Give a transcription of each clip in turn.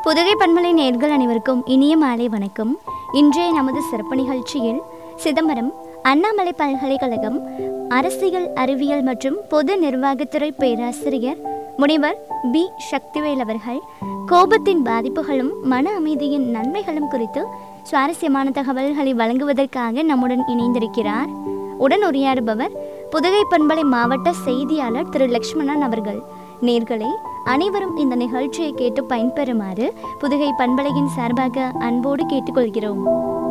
புதுகை பண்பலை நேர்கள் அனைவருக்கும் இனிய மாலை வணக்கம் இன்றைய நமது சிறப்பு நிகழ்ச்சியில் சிதம்பரம் அண்ணாமலை பல்கலைக்கழகம் அரசியல் அறிவியல் மற்றும் பொது நிர்வாகத்துறை பேராசிரியர் முனைவர் பி சக்திவேல் அவர்கள் கோபத்தின் பாதிப்புகளும் மன அமைதியின் நன்மைகளும் குறித்து சுவாரஸ்யமான தகவல்களை வழங்குவதற்காக நம்முடன் இணைந்திருக்கிறார் உடன் உரையாடுபவர் புதுகை பண்பலை மாவட்ட செய்தியாளர் திரு லக்ஷ்மணன் அவர்கள் நேர்களே அனைவரும் இந்த நிகழ்ச்சியை கேட்டு பயன்பெறுமாறு புதுகை பண்பலையின் சார்பாக அன்போடு கேட்டுக்கொள்கிறோம்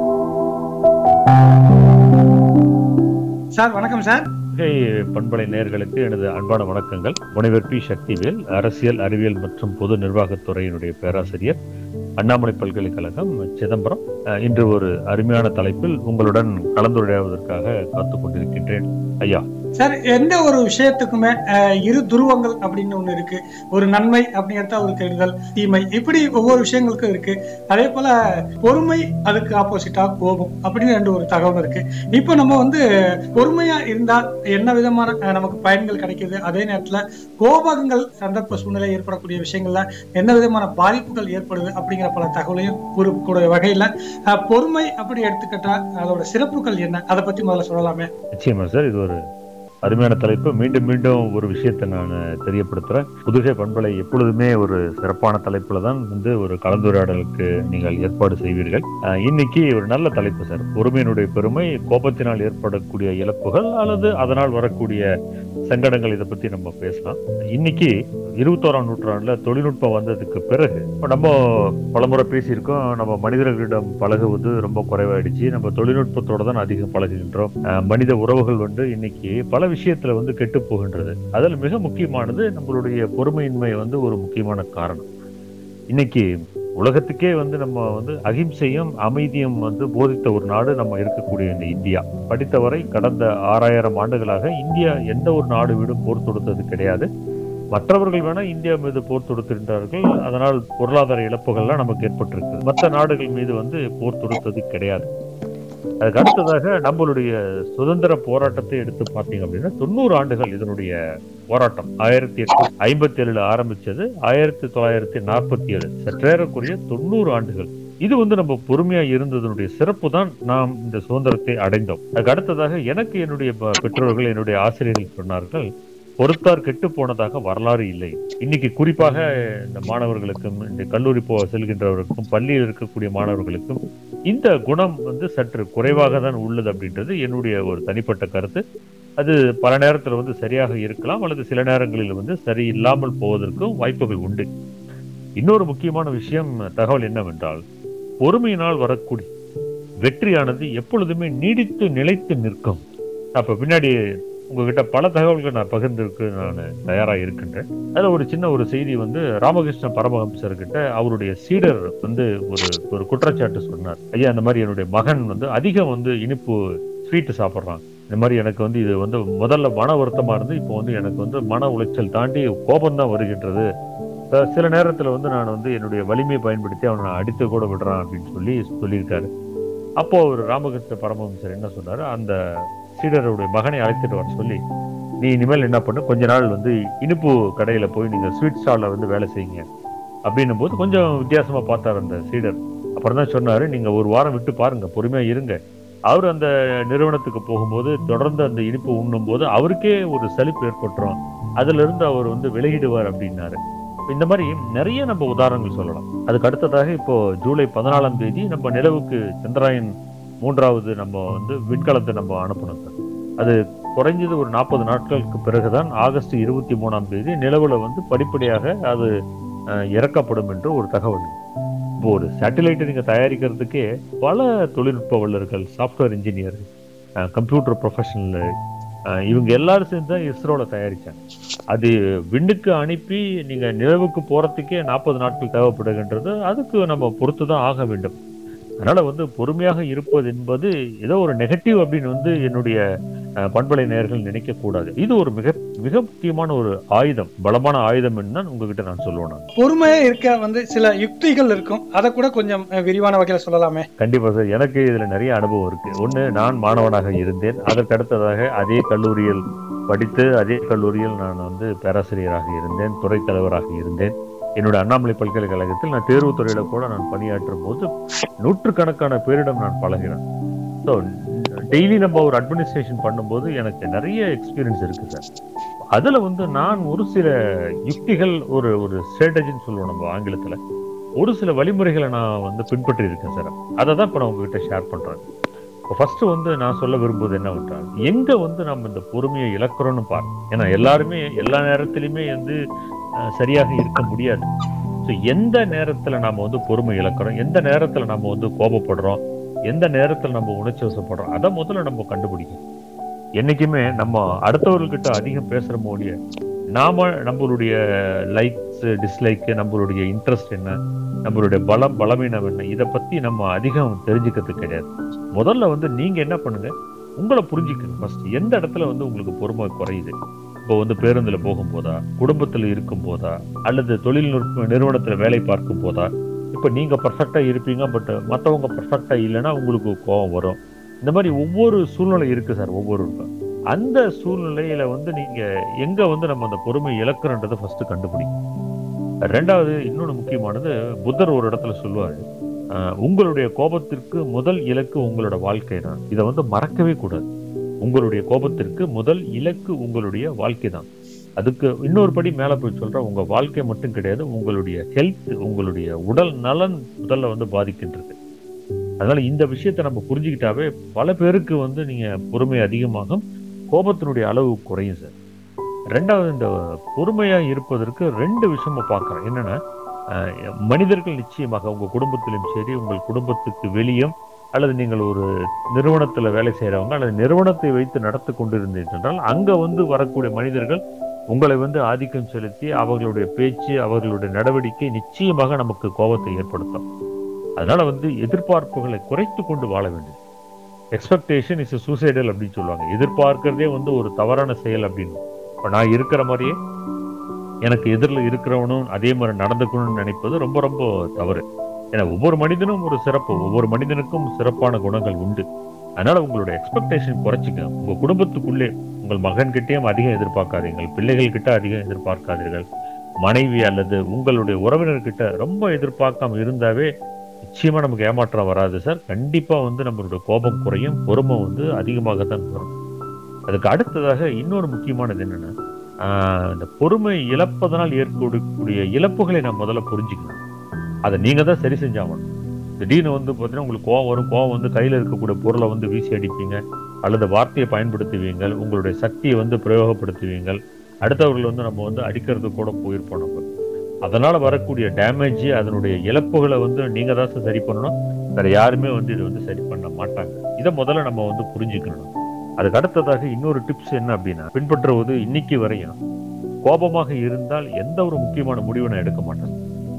சார் வணக்கம் சார் புகை பண்பலை நேயர்களுக்கு எனது அன்பான வணக்கங்கள் முனைவர் பி சக்திவேல் அரசியல் அறிவியல் மற்றும் பொது நிர்வாகத்துறையினுடைய பேராசிரியர் அண்ணாமலை பல்கலைக்கழகம் சிதம்பரம் அஹ், இன்று ஒரு அருமையான தலைப்பில் உங்களுடன் கலந்துரையாடுவதற்காக காத்துக் கொண்டிருக்கின்றேன் ஐயா சார் எந்த ஒரு விஷயத்துக்குமே அஹ், இரு துருவங்கள் அப்படின்னு ஒண்ணு இருக்கு ஒரு நன்மை அப்படிங்கிறத ஒரு கெடுதல் தீமை இப்படி ஒவ்வொரு விஷயங்களுக்கும் இருக்கு அதே போல பொறுமை அதுக்கு ஆப்போசிட்டா கோபம் அப்படின்னு ரெண்டு ஒரு தகவல் இருக்கு இப்போ நம்ம வந்து பொறுமையா இருந்தா என்ன விதமான அஹ், நமக்கு பயன்கள் கிடைக்குது அதே நேரத்துல கோபங்கள் சந்தர்ப்ப சூழ்நிலை ஏற்படக்கூடிய விஷயங்கள்ல என்ன விதமான பாதிப்புகள் ஏற்படுது அப்படிங்கிற பல தகவலையும் கூறக்கூடிய வகையில அஹ், பொறுமை அப்படி எடுத்துக்கிட்டா அதோட சிறப்புகள் என்ன அதை பத்தி முதல்ல சொல்லலாமே நிச்சயமா சார் இது ஒரு அருமையான தலைப்பு மீண்டும் மீண்டும் ஒரு விஷயத்தை நான் தெரியப்படுத்துறேன் புதுகை பண்பலை எப்பொழுதுமே ஒரு சிறப்பான தலைப்புல தான் வந்து ஒரு கலந்துரையாடலுக்கு நீங்கள் ஏற்பாடு செய்வீர்கள் அஹ், இன்னைக்கு ஒரு நல்ல தலைப்பு சார் பொறுமையினுடைய பெருமை கோபத்தினால் ஏற்படக்கூடிய இழப்புகள் அல்லது அதனால் வரக்கூடிய சங்கடங்கள் இதை பத்தி நம்ம பேசலாம் இன்னைக்கு இருபத்தோராம் நூற்றாண்டுல தொழில்நுட்பம் வந்ததுக்கு பிறகு இப்ப நம்ம பலமுறை பேசியிருக்கோம் நம்ம மனிதர்களிடம் பழகுவது ரொம்ப குறைவாயிடுச்சு நம்ம தொழில்நுட்பத்தோட தான் அதிகம் பழகுகின்றோம் அஹ் மனித உறவுகள் வந்து இன்னைக்கு பல விஷயத்துல வந்து கெட்டு போகின்றது அதில் மிக முக்கியமானது நம்மளுடைய பொறுமையின்மை வந்து ஒரு முக்கியமான காரணம் இன்னைக்கு உலகத்துக்கே வந்து நம்ம வந்து அகிம்சையும் அமைதியும் வந்து போதித்த ஒரு நாடு நம்ம இருக்கக்கூடிய இந்த இந்தியா படித்தவரை கடந்த ஆறாயிரம் ஆண்டுகளாக இந்தியா எந்த ஒரு நாடு வீடும் போர் தொடுத்தது கிடையாது மற்றவர்கள் வேணா இந்தியா மீது போர் தொடுத்திருந்தார்கள் அதனால் பொருளாதார இழப்புகள்லாம் நமக்கு ஏற்பட்டிருக்கு மற்ற நாடுகள் மீது வந்து போர் தொடுத்தது கிடையாது அதுக்கு அடுத்ததாக நம்மளுடைய சுதந்திர போராட்டத்தை எடுத்து பார்த்தீங்க அப்படின்னா தொண்ணூறு ஆண்டுகள் இதனுடைய போராட்டம் ஆயிரத்தி எட்டு ஐம்பத்தி ஏழுல ஆரம்பிச்சது ஆயிரத்தி தொள்ளாயிரத்தி நாற்பத்தி ஏழு சற்றேறக்குரிய தொண்ணூறு ஆண்டுகள் இது வந்து நம்ம பொறுமையா இருந்ததனுடைய சிறப்பு தான் நாம் இந்த சுதந்திரத்தை அடைந்தோம் அதுக்கு அடுத்ததாக எனக்கு என்னுடைய ப- பெற்றோர்கள் என்னுடைய ஆசிரியர்கள் சொன்னார்கள் பொறுத்தார் கெட்டு போனதாக வரலாறு இல்லை இன்னைக்கு குறிப்பாக இந்த மாணவர்களுக்கும் இந்த கல்லூரி போ செல்கின்றவர்களுக்கும் பள்ளியில் இருக்கக்கூடிய மாணவர்களுக்கும் இந்த குணம் வந்து சற்று குறைவாக தான் உள்ளது அப்படின்றது என்னுடைய ஒரு தனிப்பட்ட கருத்து அது பல நேரத்தில் வந்து சரியாக இருக்கலாம் அல்லது சில நேரங்களில் வந்து சரியில்லாமல் போவதற்கும் வாய்ப்புகள் உண்டு இன்னொரு முக்கியமான விஷயம் தகவல் என்னவென்றால் பொறுமையினால் வரக்கூடிய வெற்றியானது எப்பொழுதுமே நீடித்து நிலைத்து நிற்கும் அப்ப பின்னாடி உங்ககிட்ட பல தகவல்கள் நான் பகிர்ந்திருக்கு நான் தயாராக இருக்கின்றேன் அதுல ஒரு சின்ன ஒரு செய்தி வந்து ராமகிருஷ்ண பரமஹம்சர் கிட்ட அவருடைய சீடர் வந்து ஒரு ஒரு குற்றச்சாட்டு சொன்னார் ஐயா இந்த மாதிரி என்னுடைய மகன் வந்து அதிகம் வந்து இனிப்பு ஸ்வீட் சாப்பிட்றான் இந்த மாதிரி எனக்கு வந்து இது வந்து முதல்ல மன வருத்தமா இருந்து இப்போ வந்து எனக்கு வந்து மன உளைச்சல் தாண்டி கோபம் தான் வருகின்றது அஹ் சில நேரத்துல வந்து நான் வந்து என்னுடைய வலிமையை பயன்படுத்தி அவனை நான் அடித்து கூட விடுறான் அப்படின்னு சொல்லி சொல்லியிருக்காரு அப்போ அவர் ராமகிருஷ்ண பரமஹம்சர் என்ன சொன்னாரு அந்த சீடருடைய மகனை அழைத்துட்டு வர சொல்லி நீ இனிமேல் என்ன பண்ணு கொஞ்ச நாள் வந்து இனிப்பு கடையில போய் நீங்க ஸ்வீட் ஸ்டால்ல வந்து வேலை செய்யுங்க அப்படின்னும் போது கொஞ்சம் வித்தியாசமா பார்த்தார் அந்த சீடர் அப்புறம் தான் சொன்னாரு நீங்க ஒரு வாரம் விட்டு பாருங்க பொறுமையா இருங்க அவர் அந்த நிறுவனத்துக்கு போகும்போது தொடர்ந்து அந்த இனிப்பு உண்ணும் போது அவருக்கே ஒரு சலிப்பு ஏற்பட்டுரும் அதுல இருந்து அவர் வந்து விலகிடுவார் அப்படின்னாரு இந்த மாதிரி நிறைய நம்ம உதாரணங்கள் சொல்லலாம் அதுக்கு அடுத்ததாக இப்போ ஜூலை பதினாலாம் தேதி நம்ம நிலவுக்கு சந்திராயன் மூன்றாவது நம்ம வந்து விண்கலத்தை நம்ம அனுப்பணும் சார் அது குறைஞ்சது ஒரு நாற்பது நாட்களுக்கு பிறகுதான் ஆகஸ்ட் இருபத்தி மூணாம் தேதி நிலவுல வந்து படிப்படியாக அது அஹ், இறக்கப்படும் என்று ஒரு தகவல் இப்போ ஒரு சேட்டலைட்டை நீங்க தயாரிக்கிறதுக்கே பல தொழில்நுட்ப வல்லுநர்கள் சாஃப்ட்வேர் இன்ஜினியர் கம்ப்யூட்டர் ப்ரொஃபஷனல் இவங்க எல்லாரும் சேர்ந்து தான் இஸ்ரோல தயாரிச்சாங்க அது விண்ணுக்கு அனுப்பி நீங்க நிலவுக்கு போறதுக்கே நாற்பது நாட்கள் தேவைப்படுகின்றது அதுக்கு நம்ம பொறுத்து தான் ஆக வேண்டும் அதனால வந்து பொறுமையாக இருப்பது என்பது ஏதோ ஒரு நெகட்டிவ் அப்படின்னு வந்து என்னுடைய அஹ், பண்பலை நேயர்கள் நினைக்க கூடாது இது ஒரு மிக மிக முக்கியமான ஒரு ஆயுதம் பலமான ஆயுதம் என்று தான் உங்ககிட்ட நான் சொல்லுவேன் நான். பொறுமையா இருக்க வந்து சில யுக்திகள் இருக்கும் அதை கூட கொஞ்சம் அஹ், விரிவான வகையில சொல்லலாமே கண்டிப்பா சார் எனக்கு இதுல நிறைய அனுபவம் இருக்கு ஒண்ணு நான் மாணவனாக இருந்தேன் அதற்கு அடுத்ததாக அதே கல்லூரியில் படித்து அதே கல்லூரியில் நான் வந்து பேராசிரியராக இருந்தேன் துறை தலைவராக இருந்தேன் என்னோட அண்ணாமலை பல்கலைக்கழகத்தில் நான் தேர்வுத் துறையில கூட நான் பணியாற்றும் போது நூற்றுக்கணக்கான பேரிடம் நான் பழகினேன் ஸோ டெய்லி நம்ம ஒரு அட்மினிஸ்ட்ரேஷன் பண்ணும்போது எனக்கு நிறைய எக்ஸ்பீரியன்ஸ் இருக்கு சார் அதுல வந்து நான் ஒரு சில யுக்திகள் ஒரு ஒரு ஸ்ட்ராட்டஜின்னு சொல்லுவோம் நம்ம ஆங்கிலத்துல ஒரு சில வழிமுறைகளை நான் வந்து பின்பற்றி இருக்கேன் சார் அதை தான் இப்போ நான் உங்ககிட்ட ஷேர் பண்றேன் இப்போ ஃபர்ஸ்ட் வந்து நான் சொல்ல விரும்புவது என்னவென்றால் எங்க வந்து நம்ம இந்த பொறுமையை இழக்கிறோம்னு பாருங்க ஏன்னா எல்லாருமே எல்லா நேரத்திலுமே வந்து அஹ், சரியாக இருக்க முடியாது ஸோ எந்த நேரத்துல நாம வந்து பொறுமை இழக்கிறோம் எந்த நேரத்துல நம்ம வந்து கோபப்படுறோம் எந்த நேரத்துல நம்ம உணர்ச்சி வசப்படுறோம் அதை முதல்ல நம்ம கண்டுபிடிக்கணும் என்னைக்குமே நம்ம அடுத்தவர்கள்கிட்ட அதிகம் பேசுற மொழிய நாம நம்மளுடைய லைக்ஸ் டிஸ்லைக் நம்மளுடைய இன்ட்ரெஸ்ட் என்ன நம்மளுடைய பலம் பலவீனம் என்ன இதை பத்தி நம்ம அதிகம் தெரிஞ்சுக்கிறது கிடையாது முதல்ல வந்து நீங்க என்ன பண்ணுங்க உங்களை புரிஞ்சுக்கணும் ஃபர்ஸ்ட் எந்த இடத்துல வந்து உங்களுக்கு பொறுமை குறையுது இப்போ வந்து பேருந்துல போகும் போதா குடும்பத்துல இருக்கும் போதா அல்லது தொழில்நுட்ப நிறுவனத்துல வேலை பார்க்கும் போதா இப்போ நீங்க பர்ஃபெக்டா இருப்பீங்க பட் மற்றவங்க பர்ஃபெக்டா இல்லைன்னா உங்களுக்கு கோபம் வரும் இந்த மாதிரி ஒவ்வொரு சூழ்நிலை இருக்கு சார் ஒவ்வொருக்கும் அந்த சூழ்நிலையில வந்து நீங்க எங்க வந்து நம்ம அந்த பொறுமை இழக்கிறன்றதை ஃபர்ஸ்ட் கண்டுபிடிக்கணும் ரெண்டாவது இன்னொன்று முக்கியமானது புத்தர் ஒரு இடத்துல சொல்லுவாரு ஆஹ், உங்களுடைய கோபத்திற்கு முதல் இலக்கு உங்களோட வாழ்க்கை தான் இதை வந்து மறக்கவே கூடாது உங்களுடைய கோபத்திற்கு முதல் இலக்கு உங்களுடைய வாழ்க்கை தான் அதுக்கு இன்னொரு படி மேல போய் சொல்றேன் உங்க வாழ்க்கை மட்டும் கிடையாது உங்களுடைய ஹெல்த் உங்களுடைய உடல் நலன் முதல்ல வந்து பாதிக்கின்றது அதனால இந்த விஷயத்தை நம்ம புரிஞ்சுக்கிட்டாவே பல பேருக்கு வந்து நீங்க பொறுமை அதிகமாகும் கோபத்தினுடைய அளவு குறையும் சார் ரெண்டாவது இந்த பொறுமையா இருப்பதற்கு ரெண்டு விஷயமா பார்க்கறேன் என்னன்னா அஹ், மனிதர்கள் நிச்சயமாக உங்க குடும்பத்திலும் சரி உங்கள் குடும்பத்துக்கு வெளியும் அல்லது நீங்கள் ஒரு நிறுவனத்துல வேலை செய்யறவங்க அல்லது நிறுவனத்தை வைத்து நடத்தி கொண்டிருந்தீர்கள் என்றால் அங்க வந்து வரக்கூடிய மனிதர்கள் உங்களை வந்து ஆதிக்கம் செலுத்தி அவர்களுடைய பேச்சு அவர்களுடைய நடவடிக்கை நிச்சயமாக நமக்கு கோபத்தை ஏற்படுத்தும் அதனால வந்து எதிர்பார்ப்புகளை குறைத்து கொண்டு வாழ வேண்டும் எக்ஸ்பெக்டேஷன் இஸ் சூசைடல் அப்படின்னு சொல்லுவாங்க எதிர்பார்க்கிறதே வந்து ஒரு தவறான செயல் அப்படின்னு இப்ப நான் இருக்கிற மாதிரியே எனக்கு எதிரில் இருக்கிறவனும் அதே மாதிரி நடந்துக்கணும்னு நினைப்பது ரொம்ப ரொம்ப தவறு ஏன்னா ஒவ்வொரு மனிதனும் ஒரு சிறப்பு ஒவ்வொரு மனிதனுக்கும் சிறப்பான குணங்கள் உண்டு அதனால உங்களுடைய எக்ஸ்பெக்டேஷன் குறைச்சிக்க உங்க குடும்பத்துக்குள்ளே உங்கள் மகன் கிட்டேயும் அதிகம் எதிர்பார்க்காதீர்கள் பிள்ளைகள் கிட்ட அதிகம் எதிர்பார்க்காதீர்கள் மனைவி அல்லது உங்களுடைய உறவினர்கிட்ட ரொம்ப எதிர்பார்க்காம இருந்தாவே நிச்சயமா நமக்கு ஏமாற்றம் வராது சார் கண்டிப்பா வந்து நம்மளுடைய கோபம் குறையும் பொறுமை வந்து அதிகமாக தான் வரும் அதுக்கு அடுத்ததாக இன்னொரு முக்கியமானது என்னன்னா ஆஹ் இந்த பொறுமை இழப்பதனால் ஏற்படக்கூடிய இழப்புகளை நான் முதல்ல புரிஞ்சுக்கணும் அதை நீங்க தான் சரி செஞ்சாகணும் திடீர்னு வந்து பார்த்தீங்கன்னா உங்களுக்கு கோவம் வரும் கோவம் வந்து கையில இருக்கக்கூடிய பொருளை வந்து வீசி அடிப்பீங்க அல்லது வார்த்தையை பயன்படுத்துவீங்கள் உங்களுடைய சக்தியை வந்து பிரயோகப்படுத்துவீங்கள் அடுத்தவர்கள் வந்து நம்ம வந்து அடிக்கிறது கூட போயிருப்போம் நம்ம அதனால வரக்கூடிய டேமேஜ் அதனுடைய இழப்புகளை வந்து நீங்க தான் சார் சரி பண்ணணும் வேற யாருமே வந்து இதை வந்து சரி பண்ண மாட்டாங்க இதை முதல்ல நம்ம வந்து புரிஞ்சுக்கணும் அதுக்கு அடுத்ததாக இன்னொரு டிப்ஸ் என்ன அப்படின்னா பின்பற்றுவது இன்னைக்கு வரையும் கோபமாக இருந்தால் எந்த ஒரு முக்கியமான முடிவை நான் எடுக்க மாட்டேன்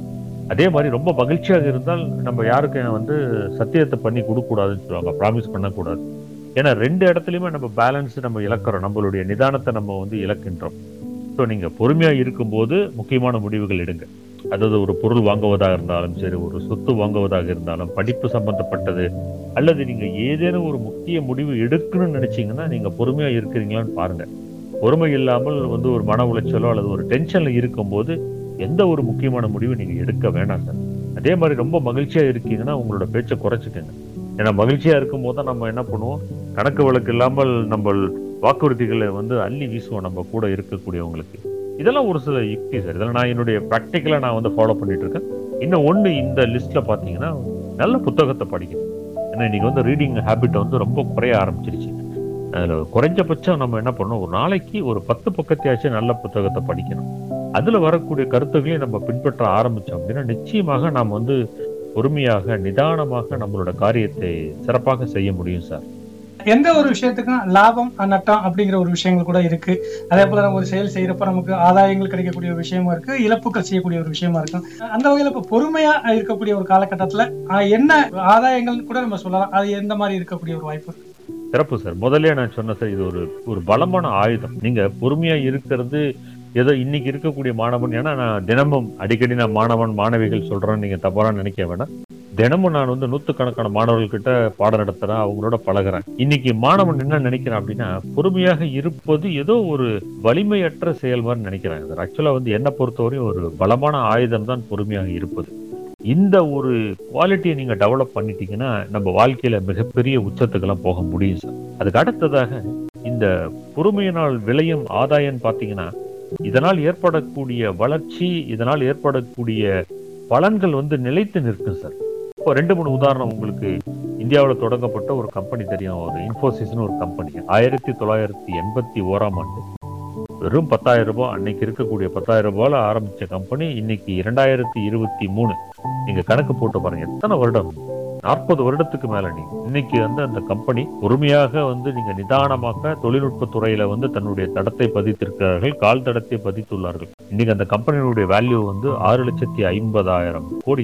அதே மாதிரி ரொம்ப மகிழ்ச்சியாக இருந்தால் நம்ம யாருக்கும் வந்து சத்தியத்தை பண்ணி கொடுக்க கூடாதுன்னு சொல்லுவாங்க ப்ராமிஸ் பண்ணக்கூடாது ஏன்னா ரெண்டு இடத்துலயுமே நம்ம பேலன்ஸ் நம்ம இழக்கிறோம் நம்மளுடைய நிதானத்தை நம்ம வந்து இழக்கின்றோம் ஸோ நீங்க பொறுமையா இருக்கும்போது முக்கியமான முடிவுகள் எடுங்க அதாவது ஒரு பொருள் வாங்குவதாக இருந்தாலும் சரி ஒரு சொத்து வாங்குவதாக இருந்தாலும் படிப்பு சம்பந்தப்பட்டது அல்லது நீங்க ஏதேனும் ஒரு முக்கிய முடிவு எடுக்கணும்னு நினைச்சீங்கன்னா நீங்க பொறுமையா இருக்கிறீங்களான்னு பாருங்க பொறுமை இல்லாமல் வந்து ஒரு மன உளைச்சலோ அல்லது ஒரு டென்ஷன்ல இருக்கும்போது எந்த ஒரு முக்கியமான முடிவு நீங்க எடுக்க வேணாம் சார் அதே மாதிரி ரொம்ப மகிழ்ச்சியா இருக்கீங்கன்னா உங்களோட பேச்சை குறைச்சிக்கங்க ஏன்னா மகிழ்ச்சியா இருக்கும் போது தான் நம்ம என்ன பண்ணுவோம் கணக்கு வழக்கு இல்லாமல் நம்ம வாக்குறுதிகளை வந்து அள்ளி வீசுவோம் நம்ம கூட இருக்கக்கூடியவங்களுக்கு இதெல்லாம் ஒரு சில யுக்தி சார் இதெல்லாம் நான் என்னுடைய ப்ராக்டிக்கலாக நான் வந்து ஃபாலோ பண்ணிட்டு இருக்கேன் இன்னும் ஒன்று இந்த லிஸ்ட்ல பார்த்தீங்கன்னா நல்ல புத்தகத்தை படிக்கணும் ஏன்னா இன்னைக்கு வந்து ரீடிங் ஹேபிட் வந்து ரொம்ப குறைய ஆரம்பிச்சிருச்சு அதில் குறைஞ்சபட்சம் நம்ம என்ன பண்ணணும் ஒரு நாளைக்கு ஒரு பத்து பக்கத்தையாச்சும் நல்ல புத்தகத்தை படிக்கணும் அதுல வரக்கூடிய கருத்துக்களையும் நம்ம பின்பற்ற ஆரம்பிச்சோம் அப்படின்னா நிச்சயமாக நாம் வந்து பொறுமையாக நிதானமாக நம்மளோட காரியத்தை சிறப்பாக செய்ய முடியும் சார் எந்த ஒரு விஷயத்துக்கும் லாபம் நட்டம் அப்படிங்கிற ஒரு விஷயங்கள் கூட இருக்கு அதே போல நம்ம ஒரு செயல் செய்யறப்ப நமக்கு ஆதாயங்கள் கிடைக்கக்கூடிய ஒரு விஷயமா இருக்கு இழப்புகள் செய்யக்கூடிய ஒரு விஷயமா இருக்கும் அந்த வகையில இப்ப பொறுமையா இருக்கக்கூடிய ஒரு காலகட்டத்துல ஆஹ், என்ன ஆதாயங்கள் கூட நம்ம சொல்லலாம் அது எந்த மாதிரி இருக்கக்கூடிய ஒரு வாய்ப்பு இருக்கு சிறப்பு சார் முதல்ல நான் சொன்ன சார் இது ஒரு ஒரு பலமான ஆயுதம் நீங்க பொறுமையா இருக்கிறது ஏதோ இன்னைக்கு இருக்கக்கூடிய மாணவன் ஏன்னா நான் தினமும் அடிக்கடி நான் மாணவன் மாணவிகள் சொல்றேன்னு நீங்க தவறா நினைக்க வேணாம் தினமும் நான் வந்து நூத்துக்கணக்கான மாணவர்கள்கிட்ட பாடம் நடத்துறேன் அவங்களோட பழகுறேன் இன்னைக்கு மாணவன் என்ன நினைக்கிறான் அப்படின்னா பொறுமையாக இருப்பது ஏதோ ஒரு வலிமையற்ற செயல் மாதிரி நினைக்கிறாங்க ஆக்சுவலா வந்து என்ன பொறுத்தவரையும் ஒரு பலமான ஆயுதம் தான் பொறுமையாக இருப்பது இந்த ஒரு குவாலிட்டியை நீங்க டெவலப் பண்ணிட்டீங்கன்னா நம்ம வாழ்க்கையில மிகப்பெரிய உச்சத்துக்கெல்லாம் போக முடியும் சார் அதுக்கு அடுத்ததாக இந்த பொறுமையினால் விளையும் ஆதாயம் பார்த்தீங்கன்னா இதனால் ஏற்படக்கூடிய வளர்ச்சி இதனால் ஏற்படக்கூடிய பலன்கள் வந்து நிலைத்து நிற்கும் சார் இப்போ ரெண்டு மூணு உதாரணம் உங்களுக்கு இந்தியாவில் தொடங்கப்பட்ட ஒரு கம்பெனி தெரியும் ஒரு இன்ஃபோசிஸ்னு ஒரு கம்பெனி ஆயிரத்தி தொள்ளாயிரத்தி எண்பத்தி ஓராம் ஆண்டு வெறும் பத்தாயிரம் ரூபாய் அன்னைக்கு இருக்கக்கூடிய பத்தாயிரம் ரூபாயில ஆரம்பிச்ச கம்பெனி இன்னைக்கு இரண்டாயிரத்தி இருபத்தி மூணு நீங்க கணக்கு போட்டு பாருங்க எத்தனை வருடம் நாற்பது வருடத்துக்கு மேல நீங்க இன்னைக்கு வந்து அந்த கம்பெனி பொறுமையாக வந்து நீங்க நிதானமாக தொழில்நுட்ப துறையில வந்து தன்னுடைய தடத்தை பதித்திருக்கிறார்கள் கால் தடத்தை பதித்துள்ளார்கள் இன்னைக்கு அந்த கம்பெனியுடைய வேல்யூ வந்து ஆறு லட்சத்தி ஐம்பதாயிரம் கோடி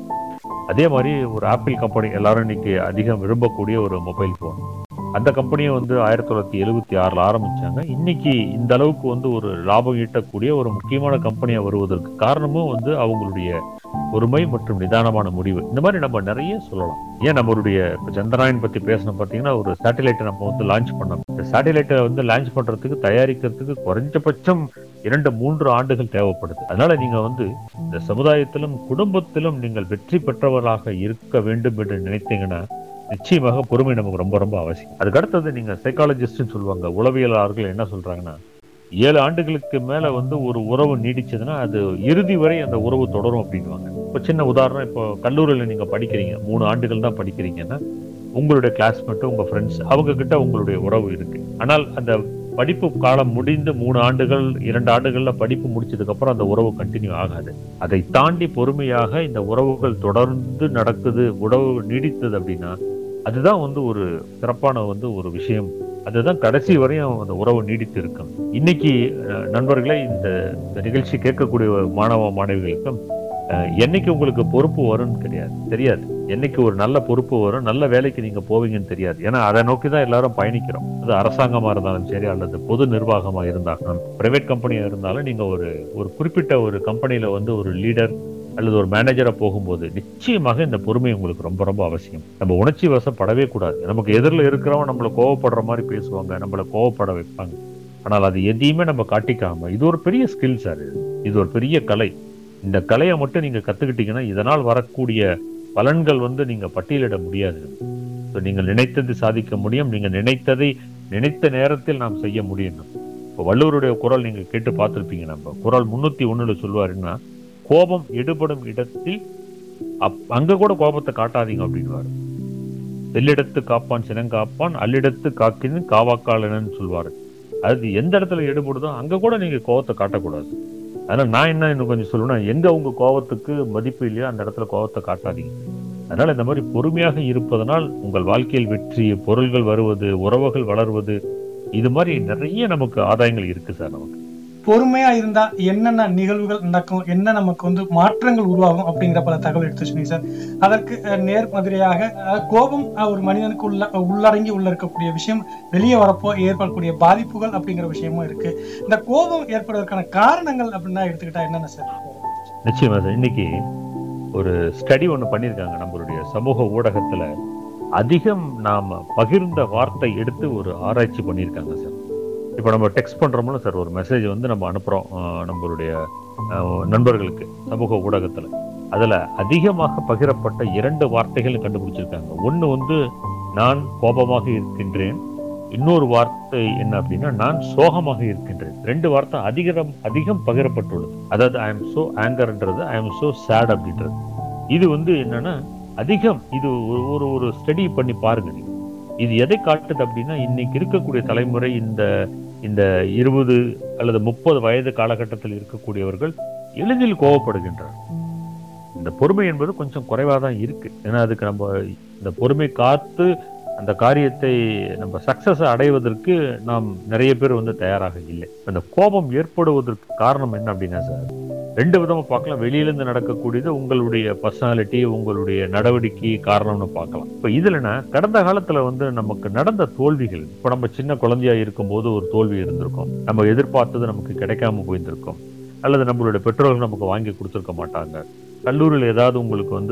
அதே மாதிரி ஒரு ஆப்பிள் கம்பெனி எல்லாரும் இன்னைக்கு அதிகம் விரும்பக்கூடிய ஒரு மொபைல் போன் அந்த கம்பெனியை வந்து ஆயிரத்தி தொள்ளாயிரத்தி எழுபத்தி ஆறுல ஆரம்பிச்சாங்க இன்னைக்கு இந்த அளவுக்கு வந்து ஒரு லாபம் ஈட்டக்கூடிய ஒரு முக்கியமான கம்பெனியா வருவதற்கு காரணமும் வந்து அவங்களுடைய பொறுமை மற்றும் நிதானமான முடிவு இந்த மாதிரி நம்ம நிறைய சொல்லலாம் ஏன் நம்மளுடைய இப்ப சந்திராயன் பத்தி பேசணும் பாத்தீங்கன்னா ஒரு சேட்டலைட்டை நம்ம வந்து லான்ச் பண்ணோம் இந்த சேட்டலைட்டை வந்து லான்ச் பண்றதுக்கு தயாரிக்கிறதுக்கு குறைஞ்சபட்சம் இரண்டு மூன்று ஆண்டுகள் தேவைப்படுது அதனால நீங்க வந்து இந்த சமுதாயத்திலும் குடும்பத்திலும் நீங்கள் வெற்றி பெற்றவர்களாக இருக்க வேண்டும் என்று நினைத்தீங்கன்னா நிச்சயமாக பொறுமை நமக்கு ரொம்ப ரொம்ப அவசியம் அதுக்கு அடுத்தது நீங்க சைக்காலஜிஸ்ட்னு சொல்லுவாங்க உளவியலாளர்கள் என்ன சொல்றாங்கன்னா ஏழு ஆண்டுகளுக்கு மேல வந்து ஒரு உறவு நீடிச்சதுன்னா அது இறுதி வரை அந்த உறவு தொடரும் அப்படின்வாங்க இப்போ சின்ன உதாரணம் இப்போ கல்லூரியில் நீங்க படிக்கிறீங்க மூணு ஆண்டுகள் தான் படிக்கிறீங்கன்னா உங்களுடைய கிளாஸ்மேட்டு உங்க ஃப்ரெண்ட்ஸ் அவங்க கிட்ட உங்களுடைய உறவு இருக்கு ஆனால் அந்த படிப்பு காலம் முடிந்து மூணு ஆண்டுகள் இரண்டு ஆண்டுகள்ல படிப்பு முடிச்சதுக்கு அப்புறம் அந்த உறவு கண்டினியூ ஆகாது அதை தாண்டி பொறுமையாக இந்த உறவுகள் தொடர்ந்து நடக்குது உறவு நீடித்தது அப்படின்னா அதுதான் வந்து ஒரு சிறப்பான வந்து ஒரு விஷயம் அதுதான் கடைசி வரையும் அந்த உறவு நீடித்து இருக்கும் இன்னைக்கு அஹ், நண்பர்களே இந்த இந்த நிகழ்ச்சி கேட்கக்கூடிய மாணவ மாணவிகளுக்கும் அஹ், என்னைக்கு உங்களுக்கு பொறுப்பு வரும்னு கிடையாது தெரியாது என்னைக்கு ஒரு நல்ல பொறுப்பு வரும் நல்ல வேலைக்கு நீங்க போவீங்கன்னு தெரியாது ஏன்னா அதை நோக்கி தான் எல்லாரும் பயணிக்கிறோம் அது அரசாங்கமா இருந்தாலும் சரி அல்லது பொது நிர்வாகமா இருந்தாலும் பிரைவேட் கம்பெனியா இருந்தாலும் நீங்க ஒரு ஒரு குறிப்பிட்ட ஒரு கம்பெனில வந்து ஒரு லீடர் அல்லது ஒரு மேனேஜரா போகும்போது நிச்சயமாக இந்த பொறுமை உங்களுக்கு ரொம்ப ரொம்ப அவசியம் நம்ம உணர்ச்சி வசப்படவே கூடாது நமக்கு எதிரில் இருக்கிறவங்க நம்மள கோவப்படுற மாதிரி பேசுவாங்க நம்மள கோவப்பட வைப்பாங்க ஆனால் அது எதையுமே நம்ம காட்டிக்காம இது ஒரு பெரிய ஸ்கில் சார் இது இது ஒரு பெரிய கலை இந்த கலையை மட்டும் நீங்க கத்துக்கிட்டீங்கன்னா இதனால் வரக்கூடிய பலன்கள் வந்து நீங்க பட்டியலிட முடியாது So, நீங்கள் நினைத்தது சாதிக்க முடியும் நீங்க நினைத்ததை நினைத்த நேரத்தில் நாம் செய்ய முடியும் இப்போ வள்ளுவருடைய குரல் நீங்க கேட்டு பார்த்திருப்பீங்க நம்ம குரல் முன்னூத்தி ஒண்ணுல சொல்லுவாருன்னா கோபம் எடுபடும் இடத்தில் அப் அங்க கூட கோபத்தை காட்டாதீங்க அப்படின்வாரு வெள்ளிடத்து காப்பான் சினங்காப்பான் அல்லிடத்து காக்கின்னு காவாக்காலன்னு சொல்வாரு அது எந்த இடத்துல எடுபடுதோ அங்க கூட நீங்க கோபத்தை காட்டக்கூடாது அதனால நான் என்ன இன்னும் கொஞ்சம் சொல்லணும்னா எங்க உங்க கோபத்துக்கு மதிப்பு இல்லையோ அந்த இடத்துல கோபத்தை காட்டாதீங்க அதனால இந்த மாதிரி பொறுமையாக இருப்பதனால் உங்கள் வாழ்க்கையில் வெற்றி பொருள்கள் வருவது உறவுகள் வளர்வது இது மாதிரி நிறைய நமக்கு ஆதாயங்கள் இருக்கு சார் நமக்கு பொறுமையா இருந்தா என்னென்ன நிகழ்வுகள் நடக்கும் என்ன நமக்கு வந்து மாற்றங்கள் உருவாகும் அப்படிங்கிற பல தகவல் எடுத்து சொன்னீங்க சார் அதற்கு அஹ், நேர்மதிரையாக அஹ், கோபம் அஹ், ஒரு மனிதனுக்கு உள்ள உள்ளடங்கி உள்ள இருக்கக்கூடிய விஷயம் வெளியே வரப்போ ஏற்படக்கூடிய பாதிப்புகள் அப்படிங்கிற விஷயமும் இருக்கு இந்த கோபம் ஏற்படுவதற்கான காரணங்கள் அப்படின்னா எடுத்துக்கிட்டா என்னென்ன சார் நிச்சயமா சார் இன்னைக்கு ஒரு ஸ்டடி ஒன்று பண்ணியிருக்காங்க நம்மளுடைய சமூக ஊடகத்துல அதிகம் நாம பகிர்ந்த வார்த்தை எடுத்து ஒரு ஆராய்ச்சி பண்ணியிருக்காங்க சார் இப்போ நம்ம டெக்ஸ்ட் பண்றோம்ல சார் ஒரு மெசேஜ் வந்து நம்ம அனுப்புறோம் அஹ், நம்மளுடைய அஹ், நண்பர்களுக்கு சமூக ஊடகத்துல அதுல அதிகமாக பகிரப்பட்ட இரண்டு வார்த்தைகள் கண்டுபிடிச்சிருக்காங்க ஒண்ணு வந்து நான் கோபமாக இருக்கின்றேன் இன்னொரு வார்த்தை என்ன அப்படின்னா நான் சோகமாக இருக்கின்றேன் ரெண்டு வார்த்தை அதிகம் அதிகம் பகிரப்பட்டுள்ளது அதாவது ஐ எம் சோ ஆங்கர்ன்றது ஐ எம் சோ சேட் அப்படின்றது இது வந்து என்னன்னா அதிகம் இது ஒரு ஒரு ஒரு ஸ்டடி பண்ணி பாருங்க நீங்க இது எதை காட்டுது அப்படின்னா இன்னைக்கு இருக்கக்கூடிய தலைமுறை இந்த இந்த இருபது அல்லது முப்பது வயது காலகட்டத்தில் இருக்கக்கூடியவர்கள் எளிதில் கோவப்படுகின்றனர் இந்த பொறுமை என்பது கொஞ்சம் குறைவாக தான் இருக்கு ஏன்னா அதுக்கு நம்ம இந்த பொறுமை காத்து அந்த காரியத்தை நம்ம சக்சஸ் அடைவதற்கு நாம் நிறைய பேர் வந்து தயாராக இல்லை அந்த கோபம் ஏற்படுவதற்கு காரணம் என்ன அப்படின்னா சார் ரெண்டு விதமா பார்க்கலாம் வெளியிலிருந்து நடக்கக்கூடியது உங்களுடைய பர்சனாலிட்டி உங்களுடைய நடவடிக்கை காரணம்னு பார்க்கலாம் இப்ப இதுலனா கடந்த காலத்துல வந்து நமக்கு நடந்த தோல்விகள் இப்ப நம்ம சின்ன குழந்தையா இருக்கும்போது ஒரு தோல்வி இருந்திருக்கும் நம்ம எதிர்பார்த்தது நமக்கு கிடைக்காம போயிருந்திருக்கும் அல்லது நம்மளுடைய பெற்றோர்கள் நமக்கு வாங்கி கொடுத்துருக்க மாட்டாங்க கல்லூரியில் ஏதாவது உங்களுக்கு வந்து